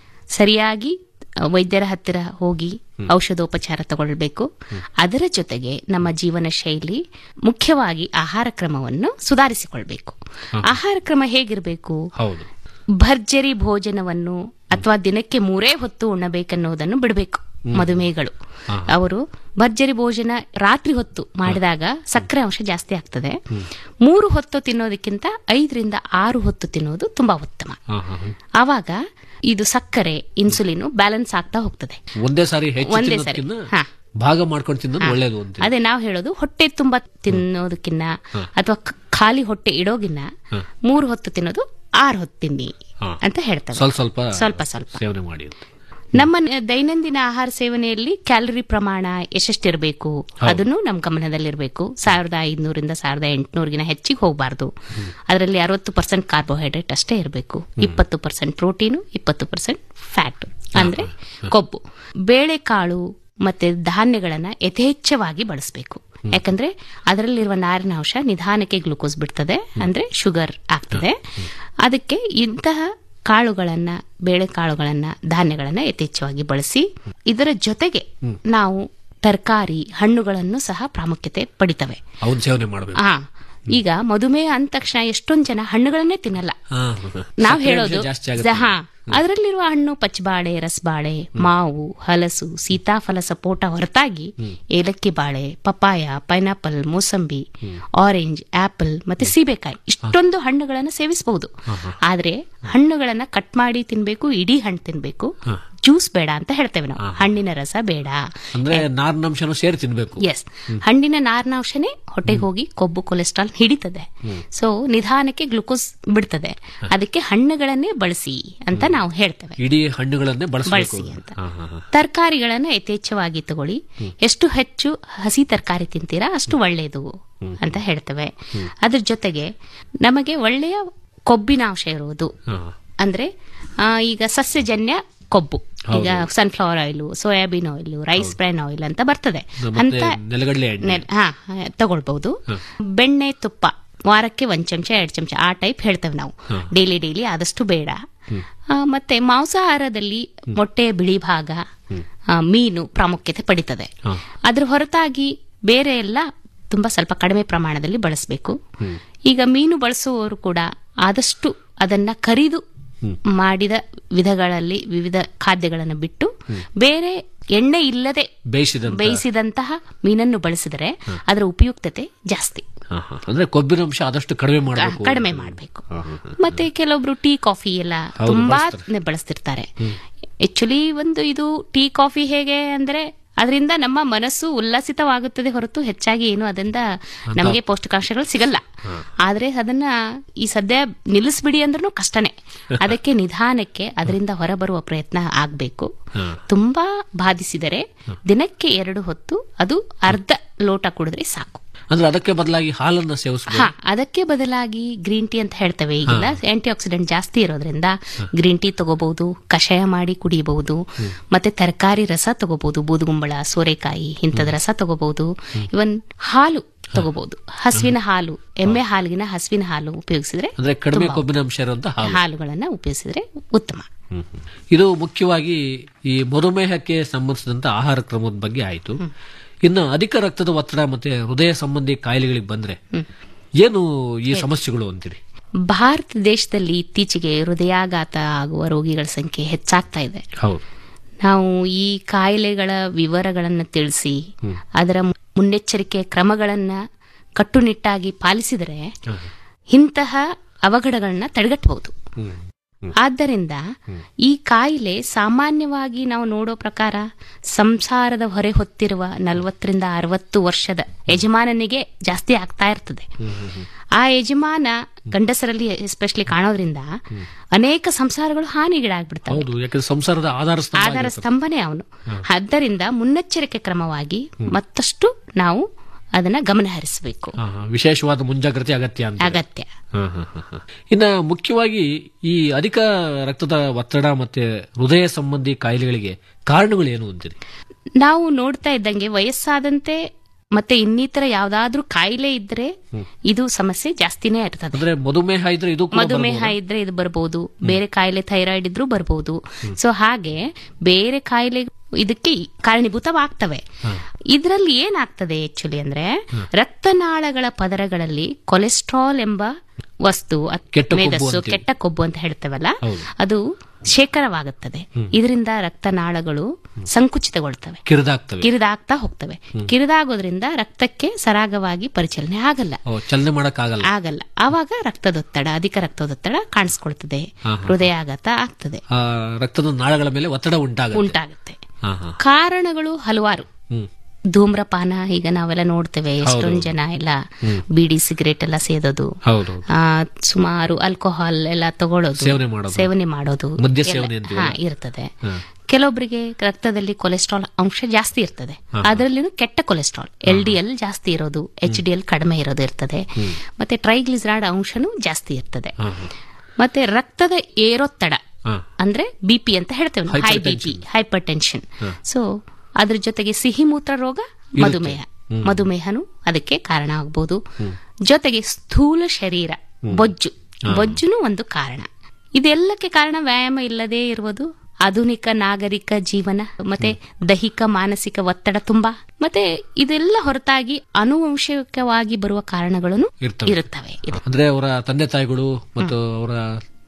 ಸರಿಯಾಗಿ ಅ, ವೈದ್ಯರ ಹತ್ತಿರ ಹೋಗಿ ಔಷಧೋಪಚಾರ ತಗೊಳ್ಬೇಕು ಅದರ ಜೊತೆಗೆ ನಮ್ಮ ಜೀವನ ಶೈಲಿ ಮುಖ್ಯವಾಗಿ ಆಹಾರ ಕ್ರಮವನ್ನು ಸುಧಾರಿಸಿಕೊಳ್ಬೇಕು ಆಹಾರ ಕ್ರಮ ಹೇಗಿರಬೇಕು ಹೌದು ಭರ್ಜರಿ ಭೋಜನವನ್ನು ಅಥವಾ ದಿನಕ್ಕೆ ಮೂರೇ ಹೊತ್ತು ಉಣ್ಣಬೇಕನ್ನೋದನ್ನು ಬಿಡಬೇಕು ಮಧುಮೇಹಗಳು ಅವರು ಭರ್ಜರಿ ಭೋಜನ ರಾತ್ರಿ ಹೊತ್ತು ಮಾಡಿದಾಗ ಸಕ್ಕರೆ ಅಂಶ ಜಾಸ್ತಿ ಆಗ್ತದೆ ಮೂರು ಹೊತ್ತು ತಿನ್ನೋದಕ್ಕಿಂತ ಐದರಿಂದ ಆರು ಹೊತ್ತು ತಿನ್ನೋದು ತುಂಬಾ ಉತ್ತಮ ಹಾ, ಹಾ, ಹಾ. ಆವಾಗ ಇದು ಸಕ್ಕರೆ ಇನ್ಸುಲಿನ್ ಬ್ಯಾಲೆನ್ಸ್ ಆಗ್ತಾ ಹೋಗ್ತದೆ ಒಂದೇ ಸಾರಿ ಹೆಚ್ಚು ಒಂದೇ ಸಾರಿ. ತಿನ್ನೋದಕ್ಕಿಂತ ಹಾ. ಭಾಗ ಮಾಡ್ಕೊಂಡು ತಿನ್ನೋದು ಒಳ್ಳೇದು ಅಂತ ಅದೇ ನಾವು ಹೇಳೋದು ಹೊಟ್ಟೆ ತುಂಬಾ ತಿನ್ನೋದಕ್ಕಿನ್ನ ಅಥವಾ ಕ- ಖಾಲಿ ಹೊಟ್ಟೆ ಇಡೋಗಿನ್ನ ಮೂರು ಹೊತ್ತು ತಿನ್ನೋದು ಆರು ಹೊತ್ತು ತಿನ್ನಿ ಹಾ. ಅಂತ ಹೇಳ್ತಾರೆ ಸ್ವಲ್ಪ ಸ್ವಲ್ಪ ಸ್ವಲ್ಪ ಸ್ವಲ್ಪ ಸೇವನೆ ಮಾಡಿ ಅಂತ ನಮ್ಮ ನ- ದೈನಂದಿನ ಆಹಾರ ಸೇವನೆಯಲ್ಲಿ ಕ್ಯಾಲರಿ ಪ್ರಮಾಣ ಎಷ್ಟೆಷ್ಟಿರಬೇಕು ಅದನ್ನು ನಮ್ಮ ಗಮನದಲ್ಲಿರಬೇಕು ಸಾವಿರದ ಐದುನೂರಿಂದ ಸಾವಿರದ ಎಂಟುನೂರಿಗಿನ ಹೆಚ್ಚಿಗೆ ಹೋಗಬಾರ್ದು ಅದರಲ್ಲಿ ಅರವತ್ತು ಪರ್ಸೆಂಟ್ ಕಾರ್ಬೋಹೈಡ್ರೇಟ್ ಅಷ್ಟೇ ಇರಬೇಕು ಇಪ್ಪತ್ತು ಪರ್ಸೆಂಟ್ ಪ್ರೋಟೀನು ಇಪ್ಪತ್ತು ಪರ್ಸೆಂಟ್ ಫ್ಯಾಟ್ ಅಂದ್ರೆ ಕೊಬ್ಬು ಬೇಳೆಕಾಳು ಮತ್ತೆ ಧಾನ್ಯಗಳನ್ನ ಯಥೇಚ್ಛವಾಗಿ ಬಳಸಬೇಕು ಯಾಕಂದ್ರೆ ಅದರಲ್ಲಿರುವ ನಾರಿನಾಂಶ ನಿಧಾನಕ್ಕೆ ಗ್ಲೂಕೋಸ್ ಬಿಡ್ತದೆ ಅಂದ್ರೆ ಶುಗರ್ ಆಗ್ತದೆ ಅದಕ್ಕೆ ಇಂತಹ ಕಾಳುಗಳನ್ನ ಬೇಳೆಕಾಳುಗಳನ್ನ ಧಾನ್ಯಗಳನ್ನ ಯಥೇಚ್ಛವಾಗಿ ಬಳಸಿ ಇದರ ಜೊತೆಗೆ ನಾವು ತರಕಾರಿ ಹಣ್ಣುಗಳನ್ನು ಸಹ ಪ್ರಾಮುಖ್ಯತೆ ಪಡಿತವೆ ಅವನ್ ಸೇವನೆ ಮಾಡಬೇಕು ಆ ಈಗ ಮಧುಮೇಹ ಅಂದ ತಕ್ಷಣ ಎಷ್ಟೊಂದ್ ಜನ ಹಣ್ಣುಗಳನ್ನೇ ತಿನ್ನಲ್ಲ ನಾವ್ ಹೇಳೋದು ಜಾಸ್ತಿ ಆಗುತ್ತೆ ಹಾ ಅದರಲ್ಲಿರುವ ಹಣ್ಣು ಪಚ್ಚಬಾಳೆ ರಸಬಾಳೆ ಮಾವು ಹಲಸು ಸೀತಾಫಲ ಸಪೋಟ ಹೊರತಾಗಿ ಏಲಕ್ಕಿ ಬಾಳೆ papaya pineapple mosambi orange apple ಮತ್ತೆ ಸೀಬೆಕಾಯಿ ಇಷ್ಟೊಂದು ಹಣ್ಣುಗಳನ್ನು ಸೇವಿಸಬಹುದು ಆದ್ರೆ ಹಣ್ಣುಗಳನ್ನ ಕಟ್ ಮಾಡಿ ತಿನ್ಬೇಕು ಇಡೀ ಹಣ್ಣು ತಿನ್ಬೇಕು ಜ್ಯೂಸ್ ಬೇಡ ಅಂತ ಹೇಳ್ತೇವೆ ನಾವು ಹಣ್ಣಿನ ರಸ ಬೇಡ ಅಂದ್ರೆ ನಾರಿನಂಶನೂ ಸೇರಿ ತಿನ್ಬೇಕು ಎಸ್ ಹಣ್ಣಿನ ನಾರಿನಾಂಶನೇ ಹೊಟ್ಟೆಗೆ ಹೋಗಿ ಕೊಬ್ಬು ಕೊಲೆಸ್ಟ್ರಾಲ್ ಹಿಡಿತದೆ ಸೊ ನಿಧಾನಕ್ಕೆ ಗ್ಲುಕೋಸ್ ಬಿಡ್ತದೆ ಅದಕ್ಕೆ ಹಣ್ಣುಗಳನ್ನೇ ಬಳಸಿ ಅಂತ ನಾವು ಹೇಳ್ತೇವೆ ಇಡೀ ಹಣ್ಣುಗಳನ್ನೇ ಬಳಸಬೇಕು ಬಳಸಿ ಅಂತ ತರಕಾರಿಗಳನ್ನ ಯಥೇಚ್ಛವಾಗಿ ತಗೊಳ್ಳಿ ಎಷ್ಟು ಹೆಚ್ಚು ಹಸಿ ತರಕಾರಿ ತಿಂತೀರಾ ಅಷ್ಟು ಒಳ್ಳೆಯದು ಅಂತ ಹೇಳ್ತೇವೆ ಅದ್ರ ಜೊತೆಗೆ ನಮಗೆ ಒಳ್ಳೆಯ ಕೊಬ್ಬಿನ ಅಂಶ ಇರುವುದು ಅಂದ್ರೆ ಆ, ಈಗ ಸಸ್ಯಜನ್ಯ ಕೊಬ್ಬು ಈಗ sunflower oil soybean oil rice bran oil ಅಂತ ಬರ್ತದೆ ಮತ್ತೆ ಅಂತ ನೆಲಗಡಲೆ ಎಣ್ಣೆ ನೆಲ್- ಹಾ ತಗೊಳ್ಬಹುದು ಬೆಣ್ಣೆ ತುಪ್ಪ ವಾರಕ್ಕೆ ಒಂದ್ ಚಮಚ ಎರಡ್ ಚಮಚ ಆ ಟೈಪ್ ಹೇಳ್ತೇವೆ ನಾವು ಡೈಲಿ ಡೈಲಿ ಆದಷ್ಟು ಬೇಡ ಆ, ಮತ್ತೆ ಮಾಂಸಾಹಾರದಲ್ಲಿ ಮೊಟ್ಟೆಯ ಬಿಳಿ ಭಾಗ ಆ, ಮೀನು ಪ್ರಾಮುಖ್ಯತೆ ಪಡಿತದೆ ಅದ್ರ ಹೊರತಾಗಿ ಬೇರೆ ಎಲ್ಲ ತುಂಬಾ ಸ್ವಲ್ಪ ಕಡಿಮೆ ಪ್ರಮಾಣದಲ್ಲಿ ಬಳಸಬೇಕು ಈಗ ಮೀನು ಬಳಸುವವರು ಕೂಡ ಆದಷ್ಟು ಅದನ್ನ ಕರಿದು ಮಾಡಿದ ವಿಧಗಳಲ್ಲಿ ವಿವಿಧ ಖಾದ್ಯಗಳನ್ನು ಬಿಟ್ಟು ಬೇರೆ ಎಣ್ಣೆ ಇಲ್ಲದೆ ಬೇಯಿಸಿದಂತ ಬೇಯಿಸಿದಂತಹ ಮೀನನ್ನು ಬಳಸಿದರೆ ಅದರ ಉಪಯುಕ್ತತೆ ಜಾಸ್ತಿ ಹಾ, ಹಾ. ಅಂದ್ರೆ ಕೊಬ್ಬಿನಾಂಶ ಆದಷ್ಟು ಕಡಿಮೆ ಆ, ಮಾಡಬೇಕು ಕಡಿಮೆ ಮಾಡಬೇಕು ಮತ್ತೆ ಕೆಲವೊಬ್ರು ಟೀ ಕಾಫಿ ಎಲ್ಲ ತುಂಬಾ ಬಳಸ್ತಿರ್ತಾರೆ ಆಕ್ಚುಲಿ ಒಂದು ಇದು ಟೀ ಕಾಫಿ ಹೇಗೆ ಅಂದ್ರೆ ಅದರಿಂದ ನಮ್ಮ ಮನಸ್ಸು ಉಲ್ಲಾಸಿತವಾಗುತ್ತದೆ ಹೊರತು ಹೆಚ್ಚಾಗಿ ಏನು ಅದರಿಂದ ನಮಗೆ ಪೌಷ್ಟಿಕಾಂಶಗಳು ಸಿಗಲ್ಲ ಆದ್ರೆ ಅದನ್ನ ಈ ಸದ್ಯ ನಿಲ್ಲಿಸ್ಬಿಡಿ ಅಂದ್ರೂ ಕಷ್ಟನೇ ಅದಕ್ಕೆ ನಿಧಾನಕ್ಕೆ ಅದರಿಂದ ಹೊರಬರುವ ಪ್ರಯತ್ನ ಆಗ್ಬೇಕು ತುಂಬಾ ಬಾಧಿಸಿದರೆ ದಿನಕ್ಕೆ ಎರಡು ಹೊತ್ತು ಅದು ಅರ್ಧ ಲೋಟ ಕುಡಿದ್ರೆ ಸಾಕು ಅಂದ್ರೆ ಅದಕ್ಕೆ ಬದಲಾಗಿ ಹಾಲನ್ನ ಸೇವಿಸಬೇಕು ಹಾ ಅದಕ್ಕೆ ಬದಲಾಗಿ ಗ್ರೀನ್ ಟೀ ಅಂತ ಹೇಳ್ತೇವೆ ಈಗೆಲ್ಲ ಆಂಟಿ ಆಕ್ಸಿಡೆಂಟ್ ಜಾಸ್ತಿ ಇರೋದ್ರಿಂದ ಗ್ರೀನ್ ಟೀ ತಗೋಬಹುದು ಕಷಾಯ ಮಾಡಿ ಕುಡಿಯಬಹುದು ಮತ್ತೆ ತರಕಾರಿ ರಸ ತಗೋಬಹುದು ಬೂದುಗುಂಬಳ ಸೋರೆಕಾಯಿ ಇಂಥದ ರಸ ತಗೋಬಹುದು ಇವನ್ ಹಾಲು ತಗೋಬಹುದು ಹಸುವಿನ ಹಾಲು ಎಮ್ಮೆ ಹಾಲಿನ ಹಸುವಿನ ಹಾಲು ಉಪಯೋಗಿಸಿದ್ರೆ ಅಂದ್ರೆ ಕಡಿಮೆ ತುಂಬಾ ಕೊಬ್ಬಿನಾಂಶ ಇರುವಂತ ಹಾಲು ಹಾಲುಗಳನ್ನ ಉಪಯೋಗಿಸಿದ್ರೆ ಉತ್ತಮ ಹ್ಮ್, ಹ್ಮ್. ಇದು ಮುಖ್ಯವಾಗಿ ಈ ಮಧುಮೇಹಕ್ಕೆ ಸಂಬಂಧಿಸಿದಂತ ಆಹಾರ ಕ್ರಮದ ಬಗ್ಗೆ ಆಯಿತು ಇನ್ನು ಅಧಿಕ ರಕ್ತದ ಒತ್ತಡ ಮತ್ತೆ ಹೃದಯ ಸಂಬಂಧಿ ಕಾಯಿಲೆಗಳಿಗೆ ಬಂದ್ರೆ ಏನು ಈ ಸಮಸ್ಯೆಗಳು ಅಂತೀರಿ ಭಾರತ ದೇಶದಲ್ಲಿ ಇತ್ತೀಚೆಗೆ ಹೃದಯಾಘಾತ ಆಗುವ ರೋಗಿಗಳ ಸಂಖ್ಯೆ ಹೆಚ್ಚಾಗ್ತಾ ಇದೆ ಹೌದು ನಾವು ಈ ಕಾಯಿಲೆಗಳ ವಿವರಗಳನ್ನು ತಿಳಿಸಿ ಅದರ ಮುನ್ನೆಚ್ಚರಿಕೆ ಕ್ರಮಗಳನ್ನ ಕಟ್ಟುನಿಟ್ಟಾಗಿ ಪಾಲಿಸಿದರೆ ಇಂತಹ ಅವಘಡಗಳನ್ನ ತಡೆಗಟ್ಟಬಹುದು ಆದ್ದರಿಂದ ಈ ಕಾಯಿಲೆ ಸಾಮಾನ್ಯವಾಗಿ ನಾವು ನೋಡೋ ಪ್ರಕಾರ ಸಂಸಾರದ ಹೊರೆ ಹೊತ್ತಿರುವ ನಲವತ್ತರಿಂದ ಅರವತ್ತು ವರ್ಷದ ಯಜಮಾನನಿಗೆ ಜಾಸ್ತಿ ಆಗ್ತಾ ಇರ್ತದೆ ಆ ಯಜಮಾನ ಗಂಡಸರಲ್ಲಿ ಎಸ್ಪೆಷಲಿ ಕಾಣೋದ್ರಿಂದ ಅನೇಕ ಸಂಸಾರಗಳು ಹಾನಿಗೀಡಾಗ್ಬಿಡ್ತವೆ ಹೌದು ಯಾಕಂದ್ರೆ ಸಂಸಾರದ ಆಧಾರ ಸ್ತಂಭ ಆಧಾರ ಆಗಿರ್ತದೆ. ಸ್ತಂಭನೆ ಅವನು ಆದ್ದರಿಂದ ಮುನ್ನೆಚ್ಚರಿಕೆ ಕ್ರಮವಾಗಿ ಮತ್ತಷ್ಟು ನಾವು ಅದನ್ನ ಗಮನ ಹರಿಸಬೇಕು ಹಾ, ಹಾ. ವಿಶೇಷವಾದ ಮುಂಜಾಗ್ರತೆ ಅಗತ್ಯ ಅಂತ ಅಗತ್ಯ ಹಾ, ಹಾ, ಹಾ, ಹಾ. ಇನ್ನ ಮುಖ್ಯವಾಗಿ ಈ ಅಧಿಕ ರಕ್ತದ ಒತ್ತಡ ಮತ್ತೆ ಹೃದಯ ಸಂಬಂಧಿ ಕಾಯಿಲೆಗಳಿಗೆ ಕಾರಣಗಳು ಏನು ಅಂತೀರಿ ನಾವು ನೋಡ್ತಾ ಇದ್ದಂಗೆ ವಯಸ್ಸಾದಂತೆ ಮತ್ತೆ ಇನ್ನಿತರ ಯಾವ್ದಾದ್ರೂ ಕಾಯಿಲೆ ಇದ್ರೆ ಇದು ಸಮಸ್ಯೆ ಜಾಸ್ತಿನೇ ಇರ್ತದೆ ಅಂದ್ರೆ ಮಧುಮೇಹ ಇದ್ರೆ ಇದು ಕೂಡ ಮಧುಮೇಹ ಬರ್ಬೋದು. ಇದ್ರೆ ಇದು ಬರ್ಬೋದು ಬೇರೆ ಕಾಯಿಲೆ ಥೈರಾಯ್ಡ್ ಇದ್ರೂ ಬರ್ಬೋದು ಸೊ ಹಾಗೆ ಬೇರೆ ಕಾಯಿಲೆ ಇದಕ್ಕೆ ಕಾರಣೀಭೂತವಾಗ್ತವೆ ಇದರಲ್ಲಿ ಏನಾಗ್ತದೆ ಆಕ್ಚುಲಿ ಅಂದ್ರೆ ರಕ್ತನಾಳಗಳ ಪದರಗಳಲ್ಲಿ ಕೊಲೆಸ್ಟ್ರಾಲ್ ಎಂಬ ವಸ್ತು ಅತ್- ಕೆಟ್ಟ ಕೊಬ್ಬು ಮೇಧಸ್ಸು ಅಂತೀವಿ. ಕೆಟ್ಟ ಕೊಬ್ಬು ಅಂತ ಹೇಳ್ತೇವಲ್ಲ ಹೌದು. ಅದು ಶೇಖರವಾಗುತ್ತದೆ ಇದರಿಂದ ರಕ್ತನಾಳಗಳು ಸಂಕುಚಿತಗೊಳ್ತವೆ ಕಿರಿದಾಗ್ತವೆ ಕಿರಿದಾಗ್ತಾ ಹೋಗ್ತವೆ ಕಿರಿದಾಗೋದ್ರಿಂದ ರಕ್ತಕ್ಕೆ ಸರಾಗವಾಗಿ ಪರಿಚಲನೆ ಆಗಲ್ಲ ಓ, ಚಲನೆ ಮಾಡಕ್ ಆಗಲ್ಲ ಆಗಲ್ಲ ಆವಾಗ ರಕ್ತದೊತ್ತಡ ಅಧಿಕ ರಕ್ತದೊತ್ತಡ ಕಾಣಿಸ್ಕೊಳ್ತದೆ ಹಾ, ಹಾ. ಹೃದಯಾಘಾತ ಆಗ್ತದೆ ಆ, ರಕ್ತದ ನಾಳಗಳ ಮೇಲೆ ಒತ್ತಡ ಉಂಟಾಗುತ್ತೆ ಉಂಟಾಗುತ್ತೆ ಹಾ, ಹಾ. ಕಾರಣಗಳು ಹಲವಾರು ಹ್ಮ್. ಧೂಮ್ರಪಾನ ಈಗ ನಾವೆಲ್ಲ ನೋಡ್ತೇವೆ ಎಷ್ಟೊಂದು ಜನ ಎಲ್ಲ ಬೀಡಿ ಸಿಗರೇಟ್ ಎಲ್ಲ ಸೇದೋದು ಹೌದು ಆ, ಸುಮಾರು ಆಲ್ಕೋಹಾಲ್ ಎಲ್ಲ ತಗೊಳ್ಳೋದು ಸೇವನೆ ಮಾಡೋದು. ಸೇವನೆ ಮಾಡೋದು ಮದ್ಯ ಎಲ್ಲ- ಸೇವನೆ ಅಂತೀವಲ್ಲ? ಹಾ, ಇರ್ತದೆ ಹಾ. ಕೆಲವೊಬ್ಬರಿಗೆ ರಕ್ತದಲ್ಲಿ ಕೊಲೆಸ್ಟ್ರಾಲ್ ಅಂಶ ಜಾಸ್ತಿ ಇರ್ತದೆ ಅದರಲ್ಲಿನೂ ಕೆಟ್ಟ ಕೊಲೆಸ್ಟ್ರಾಲ್ ಎಲ್ ಡಿ ಎಲ್ ಜಾಸ್ತಿ ಇರೋದು ಎಚ್ ಡಿ ಎಲ್ ಕಡಿಮೆ ಇರೋದು ಇರ್ತದೆ ಮತ್ತೆ ಟ್ರೈಗ್ಲಿಸರಾಯ್ಡ್ ಅಂಶನೂ ಜಾಸ್ತಿ ಇರ್ತದೆ ಹಾ, ಹಾ. ಮತ್ತೆ ರಕ್ತದ ಏರೊತ್ತಡ ಹಾ. ಅಂದ್ರೆ ಬಿಪಿ ಅಂತ ಹೇಳ್ತೇವೆ high BP Hypertension. Hypertension so ಅದ್ರ ಜೊತೆಗೆ ಸಿಹಿ ಮೂತ್ರ ರೋಗ ಮಧುಮೇಹ ಮಧುಮೇಹನು ಅದಕ್ಕೆ ಕಾರಣ ಆಗಬಹುದು ಜೊತೆಗೆ ಸ್ಥೂಲ ಶರೀರ ಬೊಜ್ಜು ಬೊಜ್ಜುನು ಒಂದು ಕಾರಣ ಇದೆಲ್ಲಕ್ಕೆ ಕಾರಣ ವ್ಯಾಯಾಮ ಇಲ್ಲದೆ ಇರುವುದು ಆಧುನಿಕ ನಾಗರಿಕ ಜೀವನ ಮತ್ತೆ ದೈಹಿಕ ಮಾನಸಿಕ ಒತ್ತಡ ತುಂಬಾ ಮತ್ತೆ ಇದೆಲ್ಲ ಹೊರತಾಗಿ ಆನುವಂಶಿಕವಾಗಿ ಬರುವ ಕಾರಣಗಳನ್ನು ಇರ್ತವೆ. ಇರುತ್ತವೆ ಇದು ಅಂದ್ರೆ ಅವರ ತಂದೆ ತಾಯಿಗಳು ಮತ್ತು ಅವರ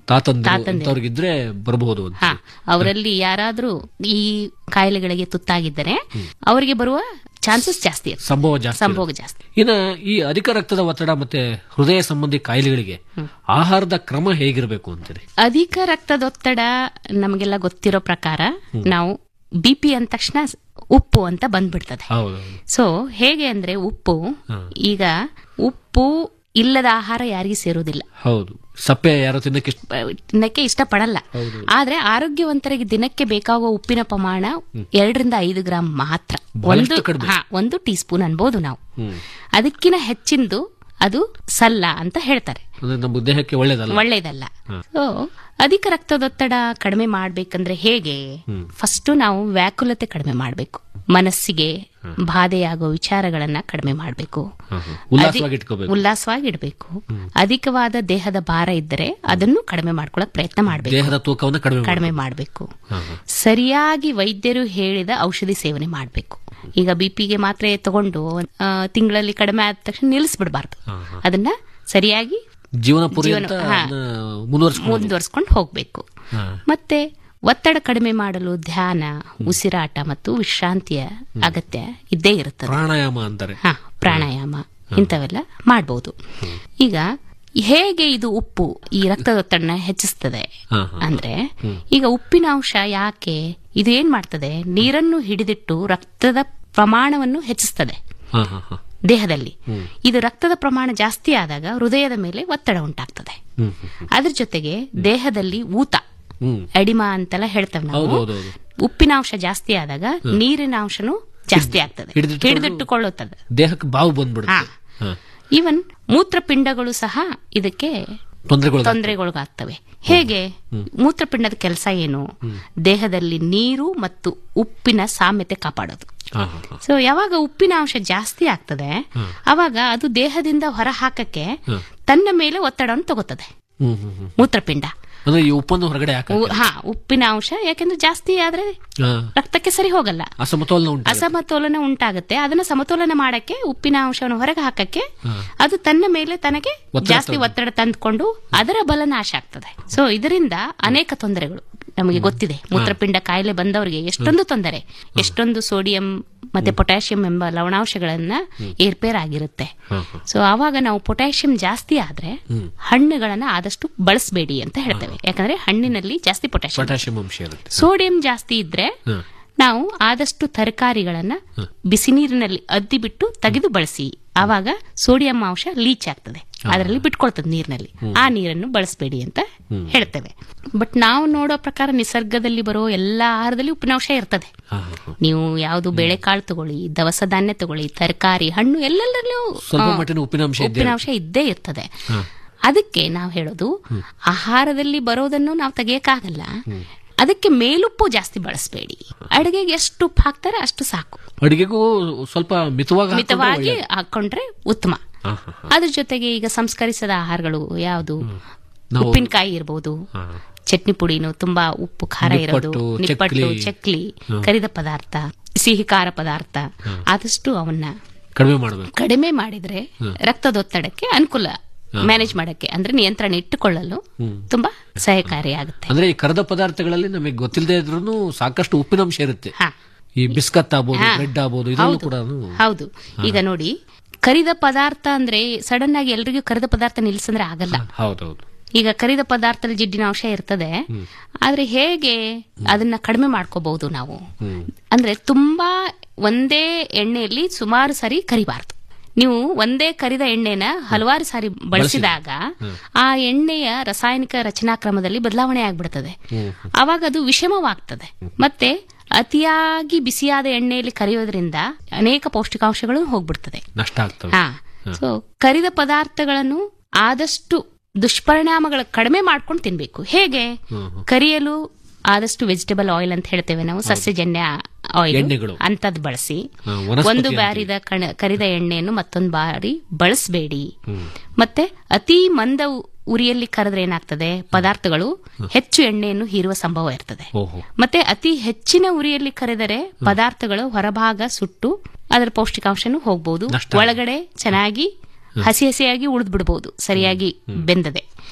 ತಾತಂದಿರು ತಾತಂದಿರು. ಇಂಥವ್ರಿಗಿದ್ರೆ ಬರಬಹುದು ಅಂತ ಹಾ ಅವರಲ್ಲಿ ಯಾರಾದ್ರೂ ಈ ಕಾಯಿಲೆಗಳಿಗೆ ತುತ್ತಾಗಿದ್ದರೆ ಅವರಿಗೆ ಬರುವ ಚಾನ್ಸಸ್ ಜಾಸ್ತಿ ಇರುತ್ತೆ. ಸಂಭವ ಜಾಸ್ತಿ ಸಂಭೋಗ ಇರುತ್ತೆ. ಜಾಸ್ತಿ ಇನ್ನ ಈ ಅಧಿಕ ರಕ್ತದ ಒತ್ತಡ ಮತ್ತೆ ಹೃದಯ ಸಂಬಂಧಿ ಕಾಯಿಲೆಗಳಿಗೆ ಆಹಾರದ ಕ್ರಮ ಹೇಗಿರಬೇಕು ಅಂತೀರಿ ಅಧಿಕ ರಕ್ತದೊತ್ತಡ ನಮಗೆಲ್ಲ ಗೊತ್ತಿರೋ ಪ್ರಕಾರ ನಾವು ಬಿ ಪಿ ಅಂದ ತಕ್ಷಣ ಉಪ್ಪು ಅಂತ ಬಂದ್ಬಿಡ್ತದೆ ಹೌದು ಸೊ ಹೇಗೆ ಅಂದ್ರೆ ಉಪ್ಪು ಈಗ ಉಪ್ಪು ಇಲ್ಲದ ಆಹಾರ ಯಾರಿಗೂ ಸೇರುವುದಿಲ್ಲ ಹೌದು ಸಪ್ಪೆ ಯಾರೋ ತಿನ್ನಕ್ಕೆ ಇಷ್ಟ ತಿನ್ನಕ್ಕೆ ಇಷ್ಟಪಡಲ್ಲ ಆದ್ರೆ ಆರೋಗ್ಯವಂತರಿಗೆ ದಿನಕ್ಕೆ ಬೇಕಾಗುವ ಉಪ್ಪಿನ ಪ್ರಮಾಣ ಎರಡರಿಂದ ಐದು ಗ್ರಾಂ ಮಾತ್ರ ಬಹಳಷ್ಟು ಒಂದು ಕಡಿಮೆ. ಹಾ ಒಂದು ಟೀ ಸ್ಪೂನ್ ಅನ್ಬೋದು ನಾವು ಹ್ಮ್. ಅದಕ್ಕಿಂತ ಹೆಚ್ಚಿಂದು ಅದು ಸಲ್ಲ ಅಂತ ಹೇಳ್ತಾರೆ ಅಂದ್ರೆ ನಮ್ಮ ದೇಹಕ್ಕೆ ಒಳ್ಳೇದಲ್ಲ ಒಳ್ಳೇದಲ್ಲ ಸೊ ಅಧಿಕ ರಕ್ತದೊತ್ತಡ ಕಡಿಮೆ ಮಾಡ್ಬೇಕಂದ್ರೆ ಹೇಗೆ ಫಸ್ಟ್ ನಾವು ವ್ಯಾಕುಲತೆ ಕಡಿಮೆ ಮಾಡಬೇಕು ಮನಸ್ಸಿಗೆ ಬಾಧೆಯಾಗೋ ವಿಚಾರಗಳನ್ನ ಕಡಿಮೆ ಮಾಡಬೇಕು ಹಾ, ಹಾ. ಉಲ್ಲಾಸವಾಗಿ ಇಟ್ಕೋಬೇಕು ಉಲ್ಲಾಸವಾಗಿ ಇಡಬೇಕು ಅಧಿಕವಾದ ದೇಹದ ಭಾರ ಇದ್ದರೆ ಅದನ್ನು ಕಡಿಮೆ ಮಾಡ್ಕೊಳಕ್ ಪ್ರಯತ್ನ ಮಾಡಬೇಕು ದೇಹದ ತೂಕವನ್ನ ಕಡಿಮೆ ಕಡಿಮೆ ಮಾಡ್ಬೇಕು. ಮಾಡಬೇಕು ಹಾ, ಹಾ. ಸರಿಯಾಗಿ ವೈದ್ಯರು ಹೇಳಿದ ಔಷಧಿ ಸೇವನೆ ಮಾಡಬೇಕು ಈಗ ಬಿಪಿಗೆ ಮಾತ್ರೆ ತಗೊಂಡು ಆ, ತಿಂಗಳಲ್ಲಿ ಕಡಿಮೆ ಆದ ತಕ್ಷಣ ನಿಲ್ಲಿಸ್ಬಿಡ್ಬಾರ್ದು ಅದನ್ನ ಸರಿಯಾಗಿ ಜೀವನ ಪೂರ್ತಿ ಜೀವನ- ಅಂತ ಹಾ. ಅದನ್ನ ಮುಂದುವರ್ಸ್ಕೊಂಡು ಮುಂದುವರ್ಸ್ಕೊಂಡು ಹೋಗ್ಬೇಕು ಹಾ. ಮತ್ತೆ ಒತ್ತಡ ಕಡಿಮೆ ಮಾಡಲು ಧ್ಯಾನ ಉಸಿರಾಟ ಮತ್ತು ವಿಶ್ರಾಂತಿಯ ಅಗತ್ಯ ಇದ್ದೇ ಇರುತ್ತದೆ ಪ್ರಾಣಾಯಾಮ ಅಂತಾರೆ ಹಾ ಪ್ರಾಣಾಯಾಮ ಇಂಥವೆಲ್ಲ ಮಾಡಬಹುದು ಈಗ ಹೇಗೆ ಇದು ಉಪ್ಪು ಈ ರಕ್ತದೊತ್ತಡನ ಹೆಚ್ಚಿಸ್ತದೆ ಹಾ, ಹಾ. ಅಂದ್ರೆ ಈಗ ಉಪ್ಪಿನ ಅಂಶ ಯಾಕೆ ಇದು ಏನ್ ಮಾಡ್ತದೆ ನೀರನ್ನು ಹಿಡಿದಿಟ್ಟು ರಕ್ತದ ಪ್ರಮಾಣವನ್ನು ಹೆಚ್ಚಿಸ್ತದೆ ಹಾ, ಹಾ, ಹಾ. ದೇಹದಲ್ಲಿ ಇದು ರಕ್ತದ ಪ್ರಮಾಣ ಜಾಸ್ತಿ ಆದಾಗ ಹೃದಯದ ಮೇಲೆ ಒತ್ತಡ ಉಂಟಾಗ್ತದೆ ಹ್ಮ್, ಹ್ಮ್, ಅದ್ರ ಜೊತೆಗೆ ದೇಹದಲ್ಲಿ ಊತ ಹ್ಮ್. ಎಡಿಮಾ ಅಂತೆಲ್ಲ ಹೇಳ್ತೇವೆ ಹೌದು, ನಾವು ಹೌದು, ಹೌದು. ಉಪ್ಪಿನ ಅಂಶ ಜಾಸ್ತಿ ಆದಾಗ ನೀರಿನ ಅಂಶನೂ ಜಾಸ್ತಿ ಆಗ್ತದೆ ಹಿಡಿದಿಟ್ಟುಕೊಂಡು- ಹಿಡಿದಿಟ್ಟುಕೊಳ್ಳುತ್ತದೆ ದೇಹಕ್ಕೆ ಬಾವು ಬಂದ್ಬಿಡುತ್ತೆ ಹಾ. ಈವನ್ ಮೂತ್ರಪಿಂಡಗಳು ಸಹ ಇದಕ್ಕೆ ತೊಂದರೆಗಳು ತೊಂದರೆಗೊಳಗಾಗ್ತವೆ ಹೇಗೆ ಮೂತ್ರಪಿಂಡದ ಕೆಲಸ ಏನು ದೇಹದಲ್ಲಿ ನೀರು ಮತ್ತು ಉಪ್ಪಿನ ಸಾಮ್ಯತೆ ಕಾಪಾಡೋದು ಹಾ, ಹಾ, ಹಾ. ಸೊ ಯಾವಾಗ ಉಪ್ಪಿನ ಅಂಶ ಜಾಸ್ತಿ ಆಗ್ತದೆ ಅವಾಗ ಅದು ದೇಹದಿಂದ ಹೊರ ಹಾಕಕ್ಕೆ ತನ್ನ ಮೇಲೆ ಒತ್ತಡವನ್ನು ತಗೋತದೆ ಹ್ಮ್, ಹ್ಮ್, ಹ್ಮ್. ಮೂತ್ರಪಿಂಡ ಅಂದ್ರೆ ಈ ಉಪ್ಪನ್ನು ಹೊರಗಡೆ ಹಾಕ ಉ- ಹಾ ಉಪ್ಪಿನ ಅಂಶ ಯಾಕೆಂದ್ರೆ ಜಾಸ್ತಿ ಆದ್ರೆ ರಕ್ತಕ್ಕೆ ಸರಿ ಹೋಗಲ್ಲ ಅಸಮತೋಲನ ಉಂಟು ಅಸಮತೋಲನ ಉಂಟಾಗುತ್ತೆ ಅದನ್ನ ಸಮತೋಲನ ಮಾಡಕ್ಕೆ ಉಪ್ಪಿನ ಅಂಶವನ್ನು ಹೊರಗೆ ಹಾಕಕ್ಕೆ ಅದು ತನ್ನ ಮೇಲೆ ತನಗೆ ಒತ್ತಡ ಜಾಸ್ತಿ ಒತ್ತಡ ತಂದ್ಕೊಂಡು ಅದರ ಬಲನಾಶ ಆಗ್ತದೆ ಸೊ ಇದರಿಂದ ಅನೇಕ ತೊಂದರೆಗಳು ನಮಗೆ ಗೊತ್ತಿದೆ ಮೂತ್ರಪಿಂಡ ಕಾಯಿಲೆ ಬಂದವರಿಗೆ ಎಷ್ಟೊಂದು ತೊಂದರೆ ಎಷ್ಟೊಂದು ಸೋಡಿಯಂ ಮತ್ತೆ ಪೊಟ್ಯಾಷಿಯಂ ಎಂಬ ಲವಣಾಂಶಗಳನ್ನ ಏರ್ಪೇರಾಗಿರುತ್ತೆ ಸೊ ಆವಾಗ ನಾವು ಪೊಟ್ಯಾಷಿಯಂ ಜಾಸ್ತಿ ಆದ್ರೆ ಹಣ್ಣುಗಳನ್ನ ಆದಷ್ಟು ಬಳಸಬೇಡಿ ಅಂತ ಹೇಳ್ತೇವೆ ಯಾಕಂದ್ರೆ ಹಣ್ಣಿನಲ್ಲಿ ಜಾಸ್ತಿ ಪೊಟ್ಯಾಷಿಯಂ ಪೊಟ್ಯಾಷಿಯಂ ಅಂಶ ಇರುತ್ತೆ ಸೋಡಿಯಂ ಜಾಸ್ತಿ ಇದ್ರೆ ನಾವು ಆದಷ್ಟು ತರಕಾರಿಗಳನ್ನ ಬಿಸಿ ನೀರಿನಲ್ಲಿ ಅದ್ದಿ ಬಿಟ್ಟು ತೆಗೆದು ಬಳಸಿ ಆವಾಗ ಸೋಡಿಯಂ ಅಂಶ ಲೀಚ್ ಆಗ್ತದೆ ಅದರಲ್ಲಿ ಬಿಟ್ಕೊಳ್ತದೆ ನೀರಿನಲ್ಲಿ ಆ ನೀರನ್ನು ಬಳಸಬೇಡಿ ಅಂತ ಹೇಳ್ತೇವೆ ಬಟ್ ನಾವು ನೋಡೋ ಪ್ರಕಾರ ನಿಸರ್ಗದಲ್ಲಿ ಬರೋ ಎಲ್ಲಾ ಆಹಾರದಲ್ಲಿ ಉಪ್ಪಿನಾಂಶ ಇರ್ತದೆ ನೀವು ಯಾವುದು ಬೇಳೆಕಾಳು ತಗೊಳ್ಳಿ ದವಸ ಧಾನ್ಯ ತಗೊಳ್ಳಿ ತರಕಾರಿ ಹಣ್ಣು ಎಲ್ಲೆಲ್ಲರಲ್ಲೂ ಸ್ವಲ್ಪ ಆ, ಮಟ್ಟಿನ ಉಪ್ಪಿನಾಂಶ ಇದ್ದೇ ಉಪ್ಪಿನಾಂಶ ಇದ್ದೇ ಇರ್ತದೆ ಅದಕ್ಕೆ ನಾವು ಹೇಳೋದು ಆಹಾರದಲ್ಲಿ ಬರೋದನ್ನು ನಾವು ತೆಗಿಯಕ್ಕಾಗಲ್ಲ ಅದಕ್ಕೆ ಮೇಲುಪ್ಪು ಜಾಸ್ತಿ ಬಳಸಬೇಡಿ ಅಡುಗೆಗೆ ಎಷ್ಟು ಉಪ್ಪು ಹಾಕ್ತಾರೆ ಅಷ್ಟು ಸಾಕು ಅಡಿಗೆಗೂ ಸ್ವಲ್ಪ ಮಿತವಾಗಿ ಹಾಕೊಂಡ್ರೆ ಮಿತವಾಗಿ ಒಳ್ಳೇದು. ಹಾಕೊಂಡ್ರೆ ಉತ್ತಮ ಹಾ, ಹಾ, ಹಾ. ಅದ್ರ ಜೊತೆಗೆ ಈಗ ಸಂಸ್ಕರಿಸದ ಆಹಾರಗಳು ಯಾವುದು ನಾವು- ಉಪ್ಪಿನಕಾಯಿ ಇರ್ಬೋದು ಚಟ್ನಿ ಪುಡಿನು ತುಂಬಾ ಉಪ್ಪು ಖಾರ ಇರೋದು ನಿಪ್ಪಟ್ಟು, ನಿಪ್ಪಟ್ಟು ಚಕ್ಲಿ. ಚಕ್ಲಿ ಕರಿದ ಪದಾರ್ಥ ಸಿಹಿ ಖಾರ ಪದಾರ್ಥ ಆದಷ್ಟು ಅವನ್ನ ಕಡಿಮೆ ಮಾಡಬೇಕು ಕಡಿಮೆ ಮಾಡಿದ್ರೆ ರಕ್ತದೊತ್ತಡಕ್ಕೆ ಅನುಕೂಲ ಮ್ಯಾನೇಜ್ ಮಾಡಕ್ಕೆ ಅಂದ್ರೆ ನಿಯಂತ್ರಣ ಇಟ್ಟುಕೊಳ್ಳಲು ತುಂಬಾ ಸಹಕಾರಿಯಾಗುತ್ತೆ ಅಂದ್ರೆ ಈ ಕರೆದ ಪದಾರ್ಥಗಳಲ್ಲಿ ನಮಗೆ ಗೊತ್ತಿಲ್ಲದೆ ಇದ್ರೂ ಸಾಕಷ್ಟು ಉಪ್ಪಿನಾಂಶ ಇರುತ್ತೆ ಹಾ. ಈ ಬಿಸ್ಕತ್ ಆಗ್ಬೋದು ಹಾ. ಬ್ರೆಡ್ ಆಗ್ಬೋದು ಇದರಲ್ಲೂ ಹೌದು. ಕೂಡ ಹೌದು ಈಗ ನೋಡಿ ಕರಿದ ಪದಾರ್ಥ ಅಂದ್ರೆ ಸಡನ್ ಆಗಿ ಎಲ್ರಿಗೂ ಕರಿದ ಪದಾರ್ಥ ನಿಲ್ಸಂದ್ರೆ ಆಗಲ್ಲ ಹೌದೌದು ಈಗ ಕರಿದ ಪದಾರ್ಥದಲ್ಲಿ ಜಿಡ್ಡಿನ ಅಂಶ ಇರ್ತದೆ ಆದ್ರೆ ಹೇಗೆ ಅದನ್ನ ಕಡಿಮೆ ಮಾಡ್ಕೋಬಹುದು ನಾವು ಅಂದ್ರೆ ತುಂಬಾ ಒಂದೇ ಎಣ್ಣೆಯಲ್ಲಿ ಸುಮಾರು ಸರಿ ಕರಿಬಾರ್ದು ನೀವು ಒಂದೇ ಕರಿದ ಎಣ್ಣೆನ ಹಲವಾರು ಸಾರಿ ಬಳಸಿದಾಗ ಆ ಎಣ್ಣೆಯ ರಾಸಾಯನಿಕ ರಚನಾಕ್ರಮದಲ್ಲಿ ಬದಲಾವಣೆ ಆಗ್ಬಿಡ್ತದೆ ಅವಾಗ ಅದು ವಿಷಮವಾಗ್ತದೆ ಮತ್ತೆ ಅತಿಯಾಗಿ ಬಿಸಿಯಾದ ಎಣ್ಣೆಯಲ್ಲಿ ಕರಿಯೋದ್ರಿಂದ ಅನೇಕ ಪೌಷ್ಟಿಕಾಂಶಗಳು ಹೋಗ್ಬಿಡ್ತದೆ ನಷ್ಟ ಆಗ್ತವೆ ಹಾ ಸೊ ಕರಿದ ಪದಾರ್ಥಗಳನ್ನು ಆದಷ್ಟು ದುಷ್ಪರಿಣಾಮಗಳ ಕಡಿಮೆ ಮಾಡ್ಕೊಂಡು ತಿನ್ಬೇಕು ಹೇಗೆ ಕರಿಯಲು ಆದಷ್ಟು ವೆಜಿಟೇಬಲ್ ಆಯಿಲ್ ಅಂತ ಹೇಳ್ತೇವೆ ನಾವು ಸಸ್ಯಜನ್ಯ ಆಯಿಲ್ ಎಣ್ಣೆಗಳು. ಅಂತದ್ ಬಳಸಿ ಹಾ, ವನಸ್ಪತಿ ಒಂದು ಅಂತೀವಿ. ಬಾರಿದ ಕಣ- ಕರಿದ ಎಣ್ಣೆಯನ್ನು ಮತ್ತೊಂದು ಬಾರಿ ಬಳಸಬೇಡಿ ಮತ್ತೆ ಅತಿ ಮಂದ ಉ- ಉರಿಯಲ್ಲಿ ಕರೆದ್ರೆ ಏನಾಗ್ತದೆ ಪದಾರ್ಥಗಳು ಹೆಚ್ಚು ಎಣ್ಣೆಯನ್ನು ಹೀರುವ ಸಂಭವ ಇರ್ತದೆ ಓಹೋ ಮತ್ತೆ ಅತಿ ಹೆಚ್ಚಿನ ಉರಿಯಲ್ಲಿ ಕರೆದರೆ ಪದಾರ್ಥಗಳು ಹೊರಭಾಗ ಸುಟ್ಟು ಅದರ ಪೌಷ್ಟಿಕಾಂಶನೂ ಹೋಗ್ಬೋದು ನಷ್ಟ. ಒಳಗಡೆ ಚೆನ್ನಾಗಿ ಹಸಿ ಹಸಿಯಾಗಿ ಉಳಿದ್ ಬಿಡಬಹುದು ಸರಿಯಾಗಿ ಬೆಂದದೆ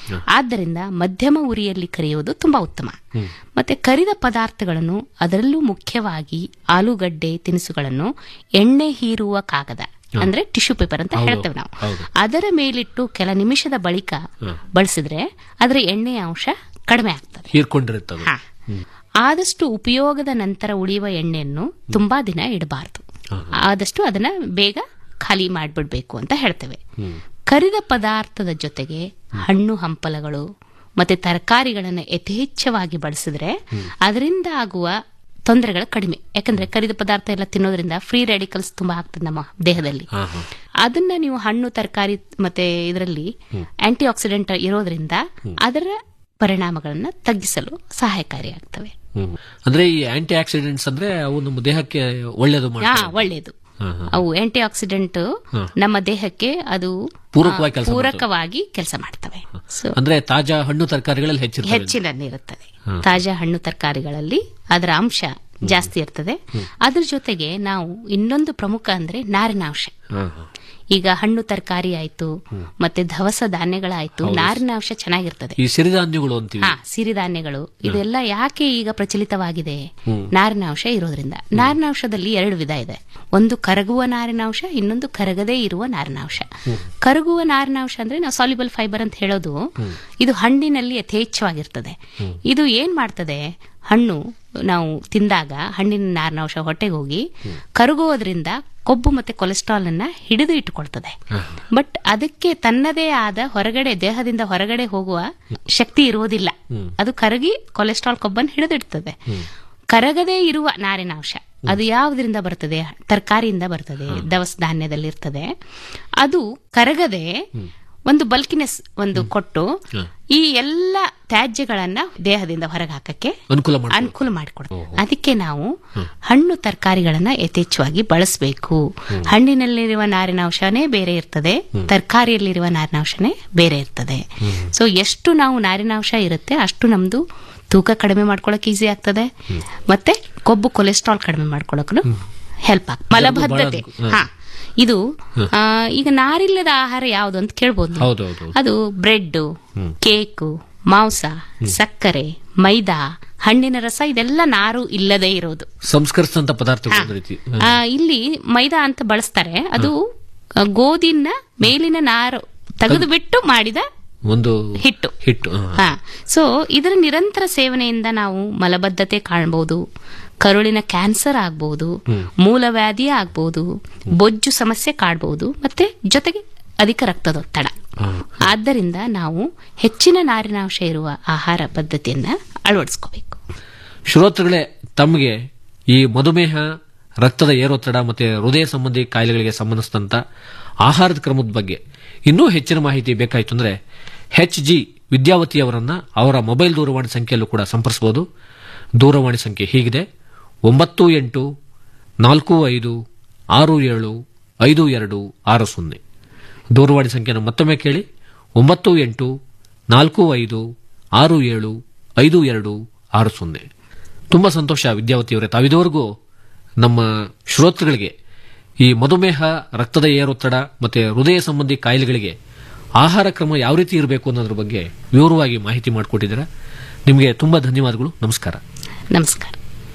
ಆದ್ದರಿಂದ ಮಧ್ಯಮ ಉರಿಯಲ್ಲಿ ಕರಿಯುವುದು ತುಂಬಾ ಉತ್ತಮ ಮತ್ತೆ ಕರಿದ ಪದಾರ್ಥಗಳನ್ನು ಅದರಲ್ಲೂ ಮುಖ್ಯವಾಗಿ ಆಲೂಗಡ್ಡೆ ತಿನಿಸುಗಳನ್ನು ಎಣ್ಣೆ ಹೀರುವ ಕಾಗದ ಅಂದ್ರೆ ಟಿಶ್ಯೂ ಪೇಪರ್ ಅಂತ ಹೇಳ್ತೇವೆ ನಾವು ಅದರ ಮೇಲಿಟ್ಟು ಕೆಲ ನಿಮಿಷದ ಬಳಿಕ ಬಳಸಿದ್ರೆ ಅದರ ಎಣ್ಣೆಯ ಅಂಶ ಕಡಿಮೆ ಆಗ್ತದೆ ಹೀರ್ಕೊಂಡಿರುತ್ತದೆ ಹಾ. ಆದಷ್ಟು ಉಪಯೋಗದ ನಂತರ ಉಳಿಯುವ ಎಣ್ಣೆಯನ್ನು ತುಂಬಾ ದಿನ ಇಡಬಾರದು ಆದಷ್ಟು ಅದನ್ನ ಬೇಗ ಖಾಲಿ ಮಾಡಿಬಿಡ್ಬೇಕು ಅಂತ ಹೇಳ್ತೇವೆ ಕರಿದ ಪದಾರ್ಥದ ಜೊತೆಗೆ ಹಣ್ಣು ಹಂಪಲಗಳು ಮತ್ತೆ ತರಕಾರಿಗಳನ್ನು ಯಥೇಚ್ಛವಾಗಿ ಬಳಸಿದ್ರೆ ಅದರಿಂದ ಆಗುವ ತೊಂದರೆಗಳು ಕಡಿಮೆ ಯಾಕಂದ್ರೆ ಕರಿದ ಪದಾರ್ಥ ಎಲ್ಲ ತಿನ್ನೋದ್ರಿಂದ ಫ್ರೀ ರೆಡಿಕಲ್ಸ್ ತುಂಬಾ ಆಗ್ತದೆ ನಮ್ಮ ದೇಹದಲ್ಲಿ ಅದನ್ನ ನೀವು ಹಣ್ಣು ತರಕಾರಿ ಮತ್ತೆ ಇದರಲ್ಲಿ ಆಂಟಿ ಆಕ್ಸಿಡೆಂಟ್ ಇರೋದ್ರಿಂದ ಅದರ ಪರಿಣಾಮಗಳನ್ನ ತಗ್ಗಿಸಲು ಸಹಾಯಕಾರಿಯಾಗ್ತವೆ ಹ್ಮ್. ಅಂದ್ರೆ ಈ ಆಂಟಿ ಆಕ್ಸಿಡೆಂಟ್ಸ್ ಅಂದ್ರೆ ಅವು ನಮ್ಮ ದೇಹಕ್ಕೆ ಒಳ್ಳೇದು ಹಾ ಮಾಡ್ತವೆ ಒಳ್ಳೆಯದು ಅವು ಆಂಟಿ ಆಕ್ಸಿಡೆಂಟ್ ನಮ್ಮ ದೇಹಕ್ಕೆ ಅದು ಪೂರಕವಾಗಿ ಆ, ಕೆಲ್ಸ ಪೂರಕವಾಗಿ ಕೆಲಸ ಮಾಡ್ತವೆ ಸೊ ಅಂದ್ರೆ ತಾಜಾ ಹಣ್ಣು ತರಕಾರಿಗಳಲ್ಲಿ ಹೆಚ್ಚಿರ್ತವೆ ಹೆಚ್ಚಿನಲ್ಲಿರುತ್ತದೆ ತಾಜಾ ಹಣ್ಣು ತರಕಾರಿಗಳಲ್ಲಿ ಅದರ ಅಂಶ ಜಾಸ್ತಿ ಇರ್ತದೆ ಅದ್ರ ಜೊತೆಗೆ ನಾವು ಇನ್ನೊಂದು ಪ್ರಮುಖ ಅಂದ್ರೆ ನಾರಿನಾಂಶ ಹಾ, ಹಾ. ಈಗ ಹಣ್ಣು ತರಕಾರಿ ಆಯ್ತು ಮತ್ತೆ ದವಸ ಧಾನ್ಯಗಳಾಯ್ತು ನಾರಿನಾಂಶ ಚೆನ್ನಾಗಿರ್ತದೆ ಈ ಸಿರಿಧಾನ್ಯಗಳು ಅಂತೀವಿ ಹಾ ಸಿರಿಧಾನ್ಯಗಳು ಇದೆಲ್ಲ ಯಾಕೆ ಈಗ ಪ್ರಚಲಿತವಾಗಿದೆ ನಾರಿನಾಂಶ ಇರೋದ್ರಿಂದ ನಾರಿನಾಂಶದಲ್ಲಿ ಎರಡು ವಿಧ ಇದೆ ಒಂದು ಕರಗುವ ನಾರಿನಾಂಶ ಇನ್ನೊಂದು ಕರಗದೇ ಇರುವ ನಾರಿನಾಂಶ ಕರಗುವ ನಾರಿನಾಂಶ ಅಂದ್ರೆ ನಾವು ಸಾಲ್ಯುಬಲ್ ಫೈಬರ್ ಅಂತ ಹೇಳೋದು ಇದು ಹಣ್ಣಿನಲ್ಲಿ ಯಥೇಚ್ಛವಾಗಿರ್ತದೆ ಇದು ಏನ್ ಮಾಡ್ತದೆ ಹಣ್ಣು ನಾವು ತಿಂದಾಗ ಹಣ್ಣಿನ ನಾರಿನಾಂಶ ಹೊಟ್ಟೆಗೆ ಹೋಗಿ ಕರಗುವುದರಿಂದ ಕೊಬ್ಬು ಮತ್ತೆ ಕೊಲೆಸ್ಟ್ರಾಲ್ ಅನ್ನ ಹಿಡಿದು ಇಟ್ಟುಕೊಳ್ತದೆ ಬಟ್ ಅದಕ್ಕೆ ತನ್ನದೇ ಆದ ಹೊರಗಡೆ ದೇಹದಿಂದ ಹೊರಗಡೆ ಹೋಗುವ ಶಕ್ತಿ ಇರುವುದಿಲ್ಲ ಅದು ಕರಗಿ ಕೊಲೆಸ್ಟ್ರಾಲ್ ಕೊಬ್ಬನ್ನು ಹಿಡಿದಿಡ್ತದೆ ಕರಗದೇ ಇರುವ ನಾರಿನಾಂಶ ಅದು ಯಾವುದರಿಂದ ಬರ್ತದೆ ತರಕಾರಿಯಿಂದ ಬರ್ತದೆ ದವಸ ಧಾನ್ಯದಲ್ಲಿ ಇರ್ತದೆ ಅದು ಕರಗದೆ ಒಂದು ಬಲ್ಕಿನೆಸ್ ಒಂದು ಕೊಟ್ಟು ಈ ಎಲ್ಲ ತ್ಯಾಜ್ಯಗಳನ್ನ ದೇಹದಿಂದ ಹೊರಗೆ ಹಾಕಕ್ಕೆ ಅನುಕೂಲ ಮಾಡಿ ಅನುಕೂಲ ಮಾಡಿಕೊಡ್ತದೆ ಅದಕ್ಕೆ ನಾವು ಹಣ್ಣು ತರಕಾರಿಗಳನ್ನ ಯಥೇಚ್ಛವಾಗಿ ಬಳಸಬೇಕು ಹಣ್ಣಿನಲ್ಲಿರುವ ನಾರಿನಾಂಶನೇ ಬೇರೆ ಇರ್ತದೆ ತರಕಾರಿಯಲ್ಲಿರುವ ನಾರಿನಾಂಶನೇ ಬೇರೆ ಇರ್ತದೆ ಸೊ ಎಷ್ಟು ನಾವು ನಾರಿನಾಂಶ ಇರುತ್ತೆ ಅಷ್ಟು ನಮ್ದು ತೂಕ ಕಡಿಮೆ ಮಾಡ್ಕೊಳಕ್ ಈಸಿ ಆಗ್ತದೆ ಮತ್ತೆ ಕೊಬ್ಬು ಕೊಲೆಸ್ಟ್ರಾಲ್ ಕಡಿಮೆ ಮಾಡ್ಕೊಳಕ್ ಹೆಲ್ಪ್ ಆಗ್ತದೆ ಮಲಬದ್ಧತೆ ಹಾ ಇದು ಆ, ಈಗ ನಾರಿಲ್ಲದ ಆಹಾರ ಯಾವುದು ಅಂತ ಕೇಳ್ಬೋದು ನೀವು. ಹೌದೌದು ಅದು ಬ್ರೆಡ್ ಕೇಕು ಮಾಂಸ ಸಕ್ಕರೆ ಮೈದಾ ಹಣ್ಣಿನ ರಸ ಇದೆಲ್ಲ ನಾರು ಇಲ್ಲದೆ ಇರೋದು ಸಂಸ್ಕರಿಸಿದಂತ ಪದಾರ್ಥಗಳು ಒಂದು ರೀತಿ ಆ, ಇಲ್ಲಿ ಮೈದಾ ಅಂತ ಬಳಸ್ತಾರೆ ಅದು ಆ, ಗೋಧಿನ ಮೇಲಿನ ನಾರು ತೆಗೆದು ಬಿಟ್ಟು ಮಾಡಿದ ಒಂದು ಹಿಟ್ಟು ಹಿಟ್ಟು ಹಾ. ಹಾ ಸೊ ಇದರ ನಿರಂತರ ಸೇವನೆಯಿಂದ ನಾವು ಮಲಬದ್ಧತೆ ಕಾಣಬಹುದು ಕರುಳಿನ ಕ್ಯಾನ್ಸರ್ ಆಗ್ಬಹುದು ಮೂಲವ್ಯಾಧಿ ಆಗ್ಬಹುದು ಬೊಜ್ಜು ಸಮಸ್ಯೆ ಕಾಡಬಹುದು ಮತ್ತೆ ಜೊತೆಗೆ ಅಧಿಕ ರಕ್ತದೊತ್ತಡ ಆದ್ದರಿಂದ ನಾವು ಹೆಚ್ಚಿನ ನಾರಿನಾಂಶ ಇರುವ ಆಹಾರ ಪದ್ಧತಿಯನ್ನ ಅಳವಡಿಸ್ಕೋಬೇಕು ಶ್ರೋತೃಗಳೇ ತಮಗೆ ಈ ಮಧುಮೇಹ ರಕ್ತದ ಏರೊತ್ತಡ ಮತ್ತೆ ಹೃದಯ ಸಂಬಂಧಿ ಕಾಯಿಲೆಗಳಿಗೆ ಸಂಬಂಧಿಸಿದಂತ ಆಹಾರದ ಕ್ರಮದ ಬಗ್ಗೆ ಇನ್ನೂ ಹೆಚ್ಚಿನ ಮಾಹಿತಿ ಬೇಕಾಯಿತು ಅಂದ್ರೆ ಎಚ್ ಜಿ ವಿದ್ಯಾವತಿ ಅವರನ್ನ ಅವರ ಮೊಬೈಲ್ ದೂರವಾಣಿ ಸಂಖ್ಯೆಯಲ್ಲೂ ಕೂಡ ಸಂಪರ್ಸಬಹುದು ದೂರವಾಣಿ ಸಂಖ್ಯೆ ಹೀಗಿದೆ ಒಂಬತ್ತು ಎಂಟು ನಾಲ್ಕು ಐದು ಆರು ಏಳು ಐದು ಎರಡು ಆರು ಸೊನ್ನೆ ದೂರವಾಣಿ ಸಂಖ್ಯೆಯನ್ನು ಮತ್ತೊಮ್ಮೆ ಕೇಳಿ ಒಂಬತ್ತು ಎಂಟು ನಾಲ್ಕು ಐದು ಆರು ಏಳು ಐದು ಎರಡು ಆರು ಸೊನ್ನೆ ತುಂಬ ಸಂತೋಷ ವಿದ್ಯಾವತಿಯವರೇ ತಾವಿದುವರೆಗೂ ನಮ್ಮ ಶ್ರೋತೃಗಳಿಗೆ ಈ ಮಧುಮೇಹ ರಕ್ತದ ಏರೊತ್ತಡ ಮತ್ತೆ ಹೃದಯ ಸಂಬಂಧಿ ಕಾಯಿಲೆಗಳಿಗೆ ಆಹಾರ ಕ್ರಮ ಯಾವ ರೀತಿ ಇರಬೇಕು ಅನ್ನೋದ್ರ ಬಗ್ಗೆ ವಿವರವಾಗಿ ಮಾಹಿತಿ ಮಾಡಿಕೊಟ್ಟಿದ್ದೀರಾ ನಿಮಗೆ ತುಂಬ ಧನ್ಯವಾದಗಳು ನಮಸ್ಕಾರ ನಮಸ್ಕಾರ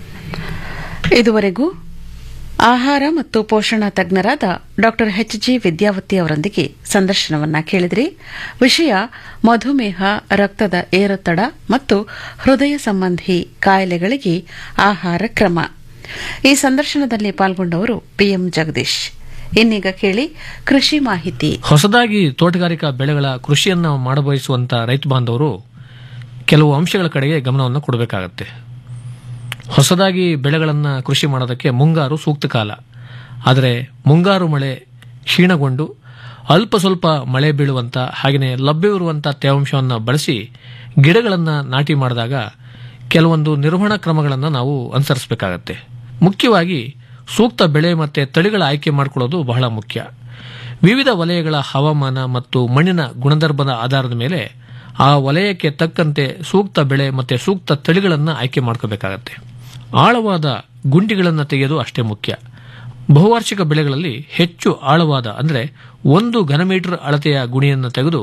ಇದುವರೆಗೂ ಆಹಾರ ಮತ್ತು ಪೋಷಣಾ ತಜ್ಞರಾದ ಡಾಕ್ಟರ್ ಎಚ್ ಜಿ ವಿದ್ಯಾವತಿ ಅವರೊಂದಿಗೆ ಸಂದರ್ಶನವನ್ನ ಕೇಳಿದ್ರಿ ವಿಷಯ ಮಧುಮೇಹ ರಕ್ತದ ಏರೊತ್ತಡ ಮತ್ತು ಹೃದಯ ಸಂಬಂಧಿ ಕಾಯಿಲೆಗಳಿಗೆ ಆಹಾರ ಕ್ರಮ ಈ ಸಂದರ್ಶನದಲ್ಲಿ ಪಾಲ್ಗೊಂಡವರು ಪಿಎಂ ಜಗದೀಶ್ ಇನ್ನೀಗ ಕೇಳಿ ಕೃಷಿ ಮಾಹಿತಿ ಹೊಸದಾಗಿ ತೋಟಗಾರಿಕಾ ಬೆಳೆಗಳ ಕೃಷಿಯನ್ನು ಮಾಡಬಯಸುವಂತ ರೈತ ಬಾಂಧವರು ಕೆಲವು ಅಂಶಗಳ ಕಡೆಗೆ ಗಮನವನ್ನು ಕೊಡಬೇಕಾಗತ್ತೆ ಹೊಸದಾಗಿ ಬೆಳೆಗಳನ್ನು ಕೃಷಿ ಮಾಡೋದಕ್ಕೆ ಮುಂಗಾರು ಸೂಕ್ತ ಕಾಲ ಆದರೆ ಮುಂಗಾರು ಮಳೆ ಕ್ಷೀಣಗೊಂಡು ಅಲ್ಪ ಸ್ವಲ್ಪ ಮಳೆ ಬೀಳುವಂತ ಹಾಗೆಯೇ ಲಭ್ಯವಿರುವಂಥ ತೇವಾಂಶವನ್ನು ಬಳಸಿ ಗಿಡಗಳನ್ನು ನಾಟಿ ಮಾಡಿದಾಗ ಕೆಲವೊಂದು ನಿರ್ವಹಣಾ ಕ್ರಮಗಳನ್ನು ನಾವು ಅನುಸರಿಸಬೇಕಾಗತ್ತೆ ಮುಖ್ಯವಾಗಿ ಸೂಕ್ತ ಬೆಳೆ ಮತ್ತು ತಳಿಗಳ ಆಯ್ಕೆ ಮಾಡಿಕೊಳ್ಳೋದು ಬಹಳ ಮುಖ್ಯ ವಿವಿಧ ವಲಯಗಳ ಹವಾಮಾನ ಮತ್ತು ಮಣ್ಣಿನ ಗುಣಧರ್ಮದ ಆಧಾರದ ಮೇಲೆ ಆ ವಲಯಕ್ಕೆ ತಕ್ಕಂತೆ ಸೂಕ್ತ ಬೆಳೆ ಮತ್ತು ಸೂಕ್ತ ತಳಿಗಳನ್ನು ಆಯ್ಕೆ ಮಾಡ್ಕೋಬೇಕಾಗತ್ತೆ ಆಳವಾದ ಗುಂಡಿಗಳನ್ನು ತೆಗೆಯೋದು ಅಷ್ಟೇ ಮುಖ್ಯ ಬಹುವಾರ್ಷಿಕ ಬೆಳೆಗಳಲ್ಲಿ ಹೆಚ್ಚು ಆಳವಾದ ಅಂದರೆ ಒಂದು ಘನಮೀಟರ್ ಅಳತೆಯ ಗುಣಿಯನ್ನು ತೆಗೆದು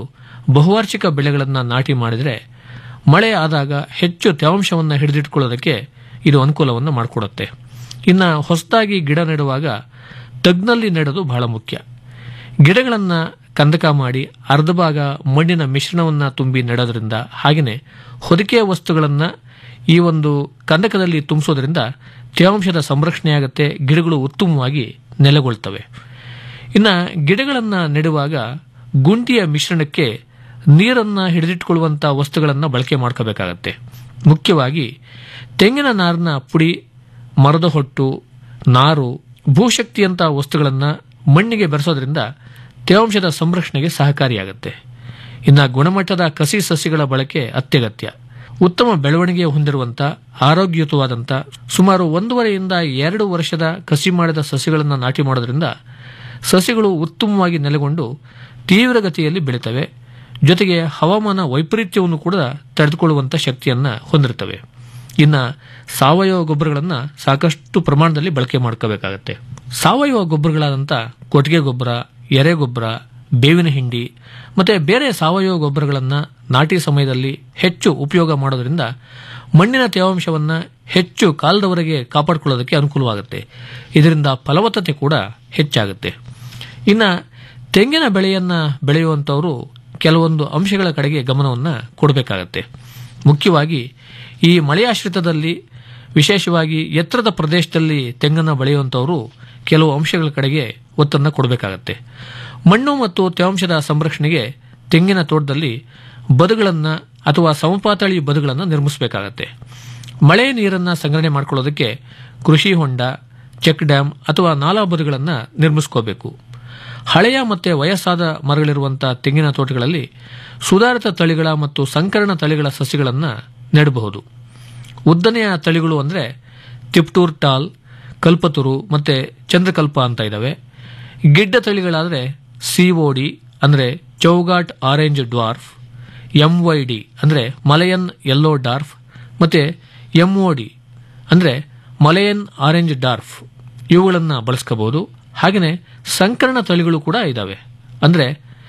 ಬಹುವಾರ್ಷಿಕ ಬೆಳೆಗಳನ್ನು ನಾಟಿ ಮಾಡಿದರೆ ಮಳೆ ಆದಾಗ ಹೆಚ್ಚು ತೇವಾಂಶವನ್ನು ಹಿಡಿದಿಟ್ಕೊಳ್ಳೋದಕ್ಕೆ ಇದು ಅನುಕೂಲವನ್ನು ಮಾಡಿಕೊಡುತ್ತೆ ಇನ್ನು ಹೊಸದಾಗಿ ಗಿಡ ನೆಡುವಾಗ ತಗ್ನಲ್ಲಿ ನೆಡೋದು ಬಹಳ ಮುಖ್ಯ ಗಿಡಗಳನ್ನು ಕಂದಕ ಮಾಡಿ ಅರ್ಧ ಭಾಗ ಮಣ್ಣಿನ ಮಿಶ್ರಣವನ್ನು ತುಂಬಿ ನೆಡೋದ್ರಿಂದ ಹಾಗೆಯೇ ಹೊದಿಕೆ ವಸ್ತುಗಳನ್ನು ಈ ಒಂದು ಕಂದಕದಲ್ಲಿ ತುಂಬಿಸೋದ್ರಿಂದ ತೇವಾಂಶದ ಸಂರಕ್ಷಣೆಯಾಗುತ್ತೆ ಗಿಡಗಳು ಉತ್ತಮವಾಗಿ ನೆಲೆಗೊಳ್ತವೆ ಇನ್ನು ಗಿಡಗಳನ್ನು ನೆಡುವಾಗ ಗುಂಡಿಯ ಮಿಶ್ರಣಕ್ಕೆ ನೀರನ್ನು ಹಿಡಿದಿಟ್ಕೊಳ್ಳುವಂಥ ವಸ್ತುಗಳನ್ನು ಬಳಕೆ ಮಾಡ್ಕೋಬೇಕಾಗತ್ತೆ ಮುಖ್ಯವಾಗಿ ತೆಂಗಿನ ನಾರಿನ ಪುಡಿ ಮರದ ಹೊಟ್ಟು ನಾರು ಭೂಶಕ್ತಿಯಂಥ ವಸ್ತುಗಳನ್ನು ಮಣ್ಣಿಗೆ ಬೆರೆಸೋದ್ರಿಂದ ತೇವಾಂಶದ ಸಂರಕ್ಷಣೆಗೆ ಸಹಕಾರಿಯಾಗುತ್ತೆ ಇನ್ನು ಗುಣಮಟ್ಟದ ಕಸಿ ಸಸಿಗಳ ಬಳಕೆ ಅತ್ಯಗತ್ಯ ಉತ್ತಮ ಬೆಳವಣಿಗೆ ಹೊಂದಿರುವಂಥ ಆರೋಗ್ಯಯುತವಾದಂಥ ಸುಮಾರು ಒಂದೂವರೆಯಿಂದ ಎರಡು ವರ್ಷದ ಕಸಿ ಮಾಡಿದ ಸಸಿಗಳನ್ನು ನಾಟಿ ಮಾಡೋದ್ರಿಂದ ಸಸಿಗಳು ಉತ್ತಮವಾಗಿ ನೆಲೆಗೊಂಡು ತೀವ್ರಗತಿಯಲ್ಲಿ ಬೆಳೀತವೆ ಜೊತೆಗೆ ಹವಾಮಾನ ವೈಪರೀತ್ಯವನ್ನು ಕೂಡ ತಡೆದುಕೊಳ್ಳುವಂಥ ಶಕ್ತಿಯನ್ನು ಹೊಂದಿರ್ತವೆ ಇನ್ನು ಸಾವಯವ ಗೊಬ್ಬರಗಳನ್ನು ಸಾಕಷ್ಟು ಪ್ರಮಾಣದಲ್ಲಿ ಬಳಕೆ ಮಾಡ್ಕೋಬೇಕಾಗತ್ತೆ ಸಾವಯವ ಗೊಬ್ಬರಗಳಾದಂಥ ಕೊಟ್ಟಿಗೆ ಗೊಬ್ಬರ ಎರೆ ಗೊಬ್ಬರ ಬೇವಿನ ಹಿಂಡಿ ಮತ್ತು ಬೇರೆ ಸಾವಯವ ಗೊಬ್ಬರಗಳನ್ನು ನಾಟಿ ಸಮಯದಲ್ಲಿ ಹೆಚ್ಚು ಉಪಯೋಗ ಮಾಡೋದ್ರಿಂದ ಮಣ್ಣಿನ ತೇವಾಂಶವನ್ನು ಹೆಚ್ಚು ಕಾಲದವರೆಗೆ ಕಾಪಾಡಿಕೊಳ್ಳೋದಕ್ಕೆ ಅನುಕೂಲವಾಗುತ್ತೆ ಇದರಿಂದ ಫಲವತ್ತತೆ ಕೂಡ ಹೆಚ್ಚಾಗುತ್ತೆ ಇನ್ನು ತೆಂಗಿನ ಬೆಳೆಯನ್ನು ಬೆಳೆಯುವಂಥವರು ಕೆಲವೊಂದು ಅಂಶಗಳ ಕಡೆಗೆ ಗಮನವನ್ನು ಕೊಡಬೇಕಾಗತ್ತೆ ಮುಖ್ಯವಾಗಿ ಈ ಮಳೆಯಾಶ್ರಿತದಲ್ಲಿ ವಿಶೇಷವಾಗಿ ಎತ್ತರದ ಪ್ರದೇಶದಲ್ಲಿ ತೆಂಗನ್ನು ಬೆಳೆಯುವಂಥವರು ಕೆಲವು ಅಂಶಗಳ ಕಡೆಗೆ ಒತ್ತನ್ನು ಕೊಡಬೇಕಾಗತ್ತೆ ಮಣ್ಣು ಮತ್ತು ತೇವಾಂಶದ ಸಂರಕ್ಷಣೆಗೆ ತೆಂಗಿನ ತೋಟದಲ್ಲಿ ಬದುಗಳನ್ನು ಅಥವಾ ಸಮಪಾತಳಿ ಬದುಗಳನ್ನು ನಿರ್ಮಿಸಬೇಕಾಗತ್ತೆ ಮಳೆ ನೀರನ್ನು ಸಂಗ್ರಹಣೆ ಮಾಡ್ಕೊಳ್ಳೋದಕ್ಕೆ ಕೃಷಿ ಹೊಂಡ ಚೆಕ್ ಡ್ಯಾಮ್ ಅಥವಾ ನಾಲಾ ಬದುಗಳನ್ನು ನಿರ್ಮಿಸ್ಕೋಬೇಕು ಹಳೆಯ ಮತ್ತು ವಯಸ್ಸಾದ ಮರಗಳಿರುವಂಥ ತೆಂಗಿನ ತೋಟಗಳಲ್ಲಿ ಸುಧಾರಿತ ತಳಿಗಳ ಮತ್ತು ಸಂಕರಣ ತಳಿಗಳ ಸಸಿಗಳನ್ನು ನೆಡಬಹುದು ಉದ್ದನೆಯ ತಳಿಗಳು ಅಂದರೆ ತಿಪ್ಟೂರ್ ಟಾಲ್ ಕಲ್ಪತುರು ಮತ್ತು ಚಂದ್ರಕಲ್ಪ ಅಂತ ಇದ್ದಾವೆ ಗಿಡ್ಡ ತಳಿಗಳಾದರೆ ಸಿಒಡಿ ಅಂದರೆ Chowghat orange dwarf MY D ಅಂದರೆ ಮಲಯನ್ ಯೆಲ್ಲೋ ಡಾರ್ಫ್ ಮತ್ತು ಎಂಒಡಿ ಅಂದರೆ ಮಲಯನ್ ಆರೆಂಜ್ ಡಾರ್ಫ್ ಇವುಗಳನ್ನು ಬಳಸ್ಕೋಬಹುದು ಹಾಗೆಯೇ ಸಂಕರಣ ತಳಿಗಳು ಕೂಡ ಇದ್ದಾವೆ ಅಂದರೆ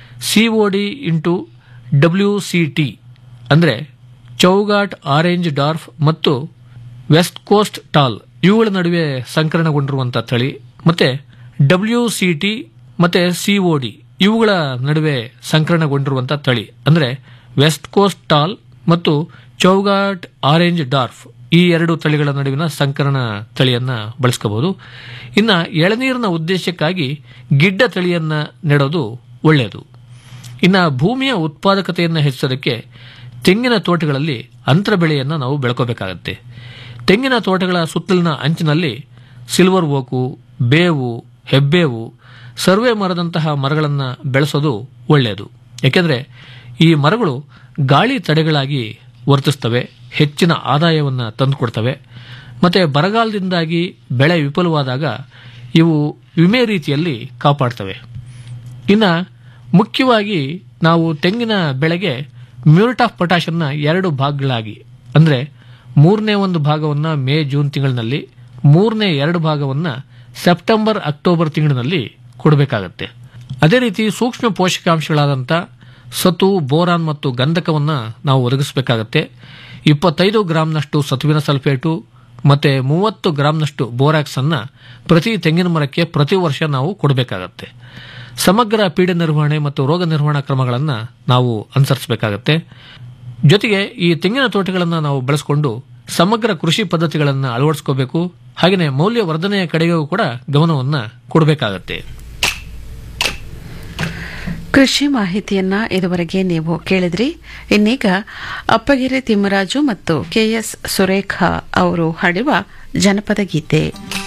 COD into W C T ಅಂದರೆ ಚೌಗಾಟ್ ಆರೆಂಜ್ ಡಾರ್ಫ್ ಮತ್ತು ವೆಸ್ಟ್ ಕೋಸ್ಟ್ ಟಾಲ್ ಇವುಗಳ ನಡುವೆ ಸಂಕರಣಗೊಂಡಿರುವಂಥ ತಳಿ ಮತ್ತು ಡಬ್ಲ್ಯೂ ಸಿ ಟಿ ಮತ್ತು ಸಿಒಡಿ ಇವುಗಳ ನಡುವೆ ಸಂಕರಣಗೊಂಡಿರುವಂಥ ತಳಿ ಅಂದರೆ ವೆಸ್ಟ್ ಕೋಸ್ಟ್ ಟಾಲ್ ಮತ್ತು ಚೌಗಾಟ್ ಆರೆಂಜ್ ಡಾರ್ಫ್ ಈ ಎರಡು ತಳಿಗಳ ನಡುವಿನ ಸಂಕರಣ ತಳಿಯನ್ನು ಬಳಸ್ಕೋಬಹುದು ಇನ್ನು ಎಳನೀರಿನ ಉದ್ದೇಶಕ್ಕಾಗಿ ಗಿಡ್ಡ ತಳಿಯನ್ನು ನೆಡೋದು ಒಳ್ಳೆಯದು ಇನ್ನು ಭೂಮಿಯ ಉತ್ಪಾದಕತೆಯನ್ನು ಹೆಚ್ಚಿಸೋದಕ್ಕೆ ತೆಂಗಿನ ತೋಟಗಳಲ್ಲಿ ಅಂತರ ಬೆಳೆಯನ್ನು ನಾವು ಬೆಳ್ಕೋಬೇಕಾಗತ್ತೆ ತೆಂಗಿನ ತೋಟಗಳ ಸುತ್ತಲಿನ ಅಂಚಿನಲ್ಲಿ ಸಿಲ್ವರ್ ಓಕು ಬೇವು ಹೆಬ್ಬೇವು ಸರ್ವೆ ಮರದಂತಹ ಮರಗಳನ್ನು ಬೆಳೆಸೋದು ಒಳ್ಳೆಯದು ಯಾಕೆಂದರೆ ಈ ಮರಗಳು ಗಾಳಿ ತಡೆಗಳಾಗಿ ವರ್ತಿಸ್ತವೆ ಹೆಚ್ಚಿನ ಆದಾಯವನ್ನು ತಂದುಕೊಡ್ತವೆ ಮತ್ತು ಬರಗಾಲದಿಂದಾಗಿ ಬೆಳೆ ವಿಫಲವಾದಾಗ ಇವು ವಿಮೆ ರೀತಿಯಲ್ಲಿ ಕಾಪಾಡ್ತವೆ ಇನ್ನು ಮುಖ್ಯವಾಗಿ ನಾವು ತೆಂಗಿನ ಬೆಳೆಗೆ ಮ್ಯೂರಿಟ್ ಆಫ್ ಪೊಟ್ಯಾಷನ್ನ ಎರಡು ಭಾಗಗಳಾಗಿ ಅಂದರೆ ಮೂರನೇ ಒಂದು ಭಾಗವನ್ನು ಮೇ ಜೂನ್ ತಿಂಗಳಿನಲ್ಲಿ ಮೂರನೇ ಎರಡು ಭಾಗವನ್ನು ಸೆಪ್ಟೆಂಬರ್ ಅಕ್ಟೋಬರ್ ತಿಂಗಳಿನಲ್ಲಿ ಕೊಡಬೇಕಾಗತ್ತೆ ಅದೇ ರೀತಿ ಸೂಕ್ಷ್ಮ ಪೋಷಕಾಂಶಗಳಾದಂಥ ಸತು ಬೋರಾನ್ ಮತ್ತು ಗಂಧಕವನ್ನು ನಾವು ಒದಗಿಸಬೇಕಾಗತ್ತೆ ಇಪ್ಪತ್ತೈದು ಗ್ರಾಂನಷ್ಟು ಸತುವಿನ ಸಲ್ಫೇಟು ಮತ್ತು ಮೂವತ್ತು ಗ್ರಾಂನಷ್ಟು ಬೋರಾಕ್ಸ್ ಅನ್ನು ಪ್ರತಿ ತೆಂಗಿನ ಮರಕ್ಕೆ ಪ್ರತಿ ವರ್ಷ ನಾವು ಕೊಡಬೇಕಾಗತ್ತೆ ಸಮಗ್ರ ಪೀಡೆ ನಿರ್ವಹಣೆ ಮತ್ತು ರೋಗ ನಿರ್ವಹಣಾ ಕ್ರಮಗಳನ್ನು ನಾವು ಅನುಸರಿಸಬೇಕಾಗತ್ತೆ ಜೊತೆಗೆ ಈ ತೆಂಗಿನ ತೋಟಗಳನ್ನು ನಾವು ಬೆಳೆಸ್ಕೊಂಡು ಸಮಗ್ರ ಕೃಷಿ ಪದ್ಧತಿಗಳನ್ನು ಅಳವಡಿಸ್ಕೋಬೇಕು ಹಾಗೆಯೇ ಮೌಲ್ಯ ವರ್ಧನೆಯ ಕಡೆಗೂ ಕೂಡ ಗಮನವನ್ನು ಕೊಡಬೇಕಾಗತ್ತೆ ಕೃಷಿ ಮಾಹಿತಿಯನ್ನ ಇದುವರೆಗೆ ನೀವು ಕೇಳಿದ್ರಿ ಇನ್ನೀಗ ಅಪ್ಪಗಿರಿ ತಿಮ್ಮರಾಜು ಮತ್ತು ಕೆಎಸ್ ಸುರೇಖಾ ಅವರು ಹಾಡುವ ಜನಪದ ಗೀತೆ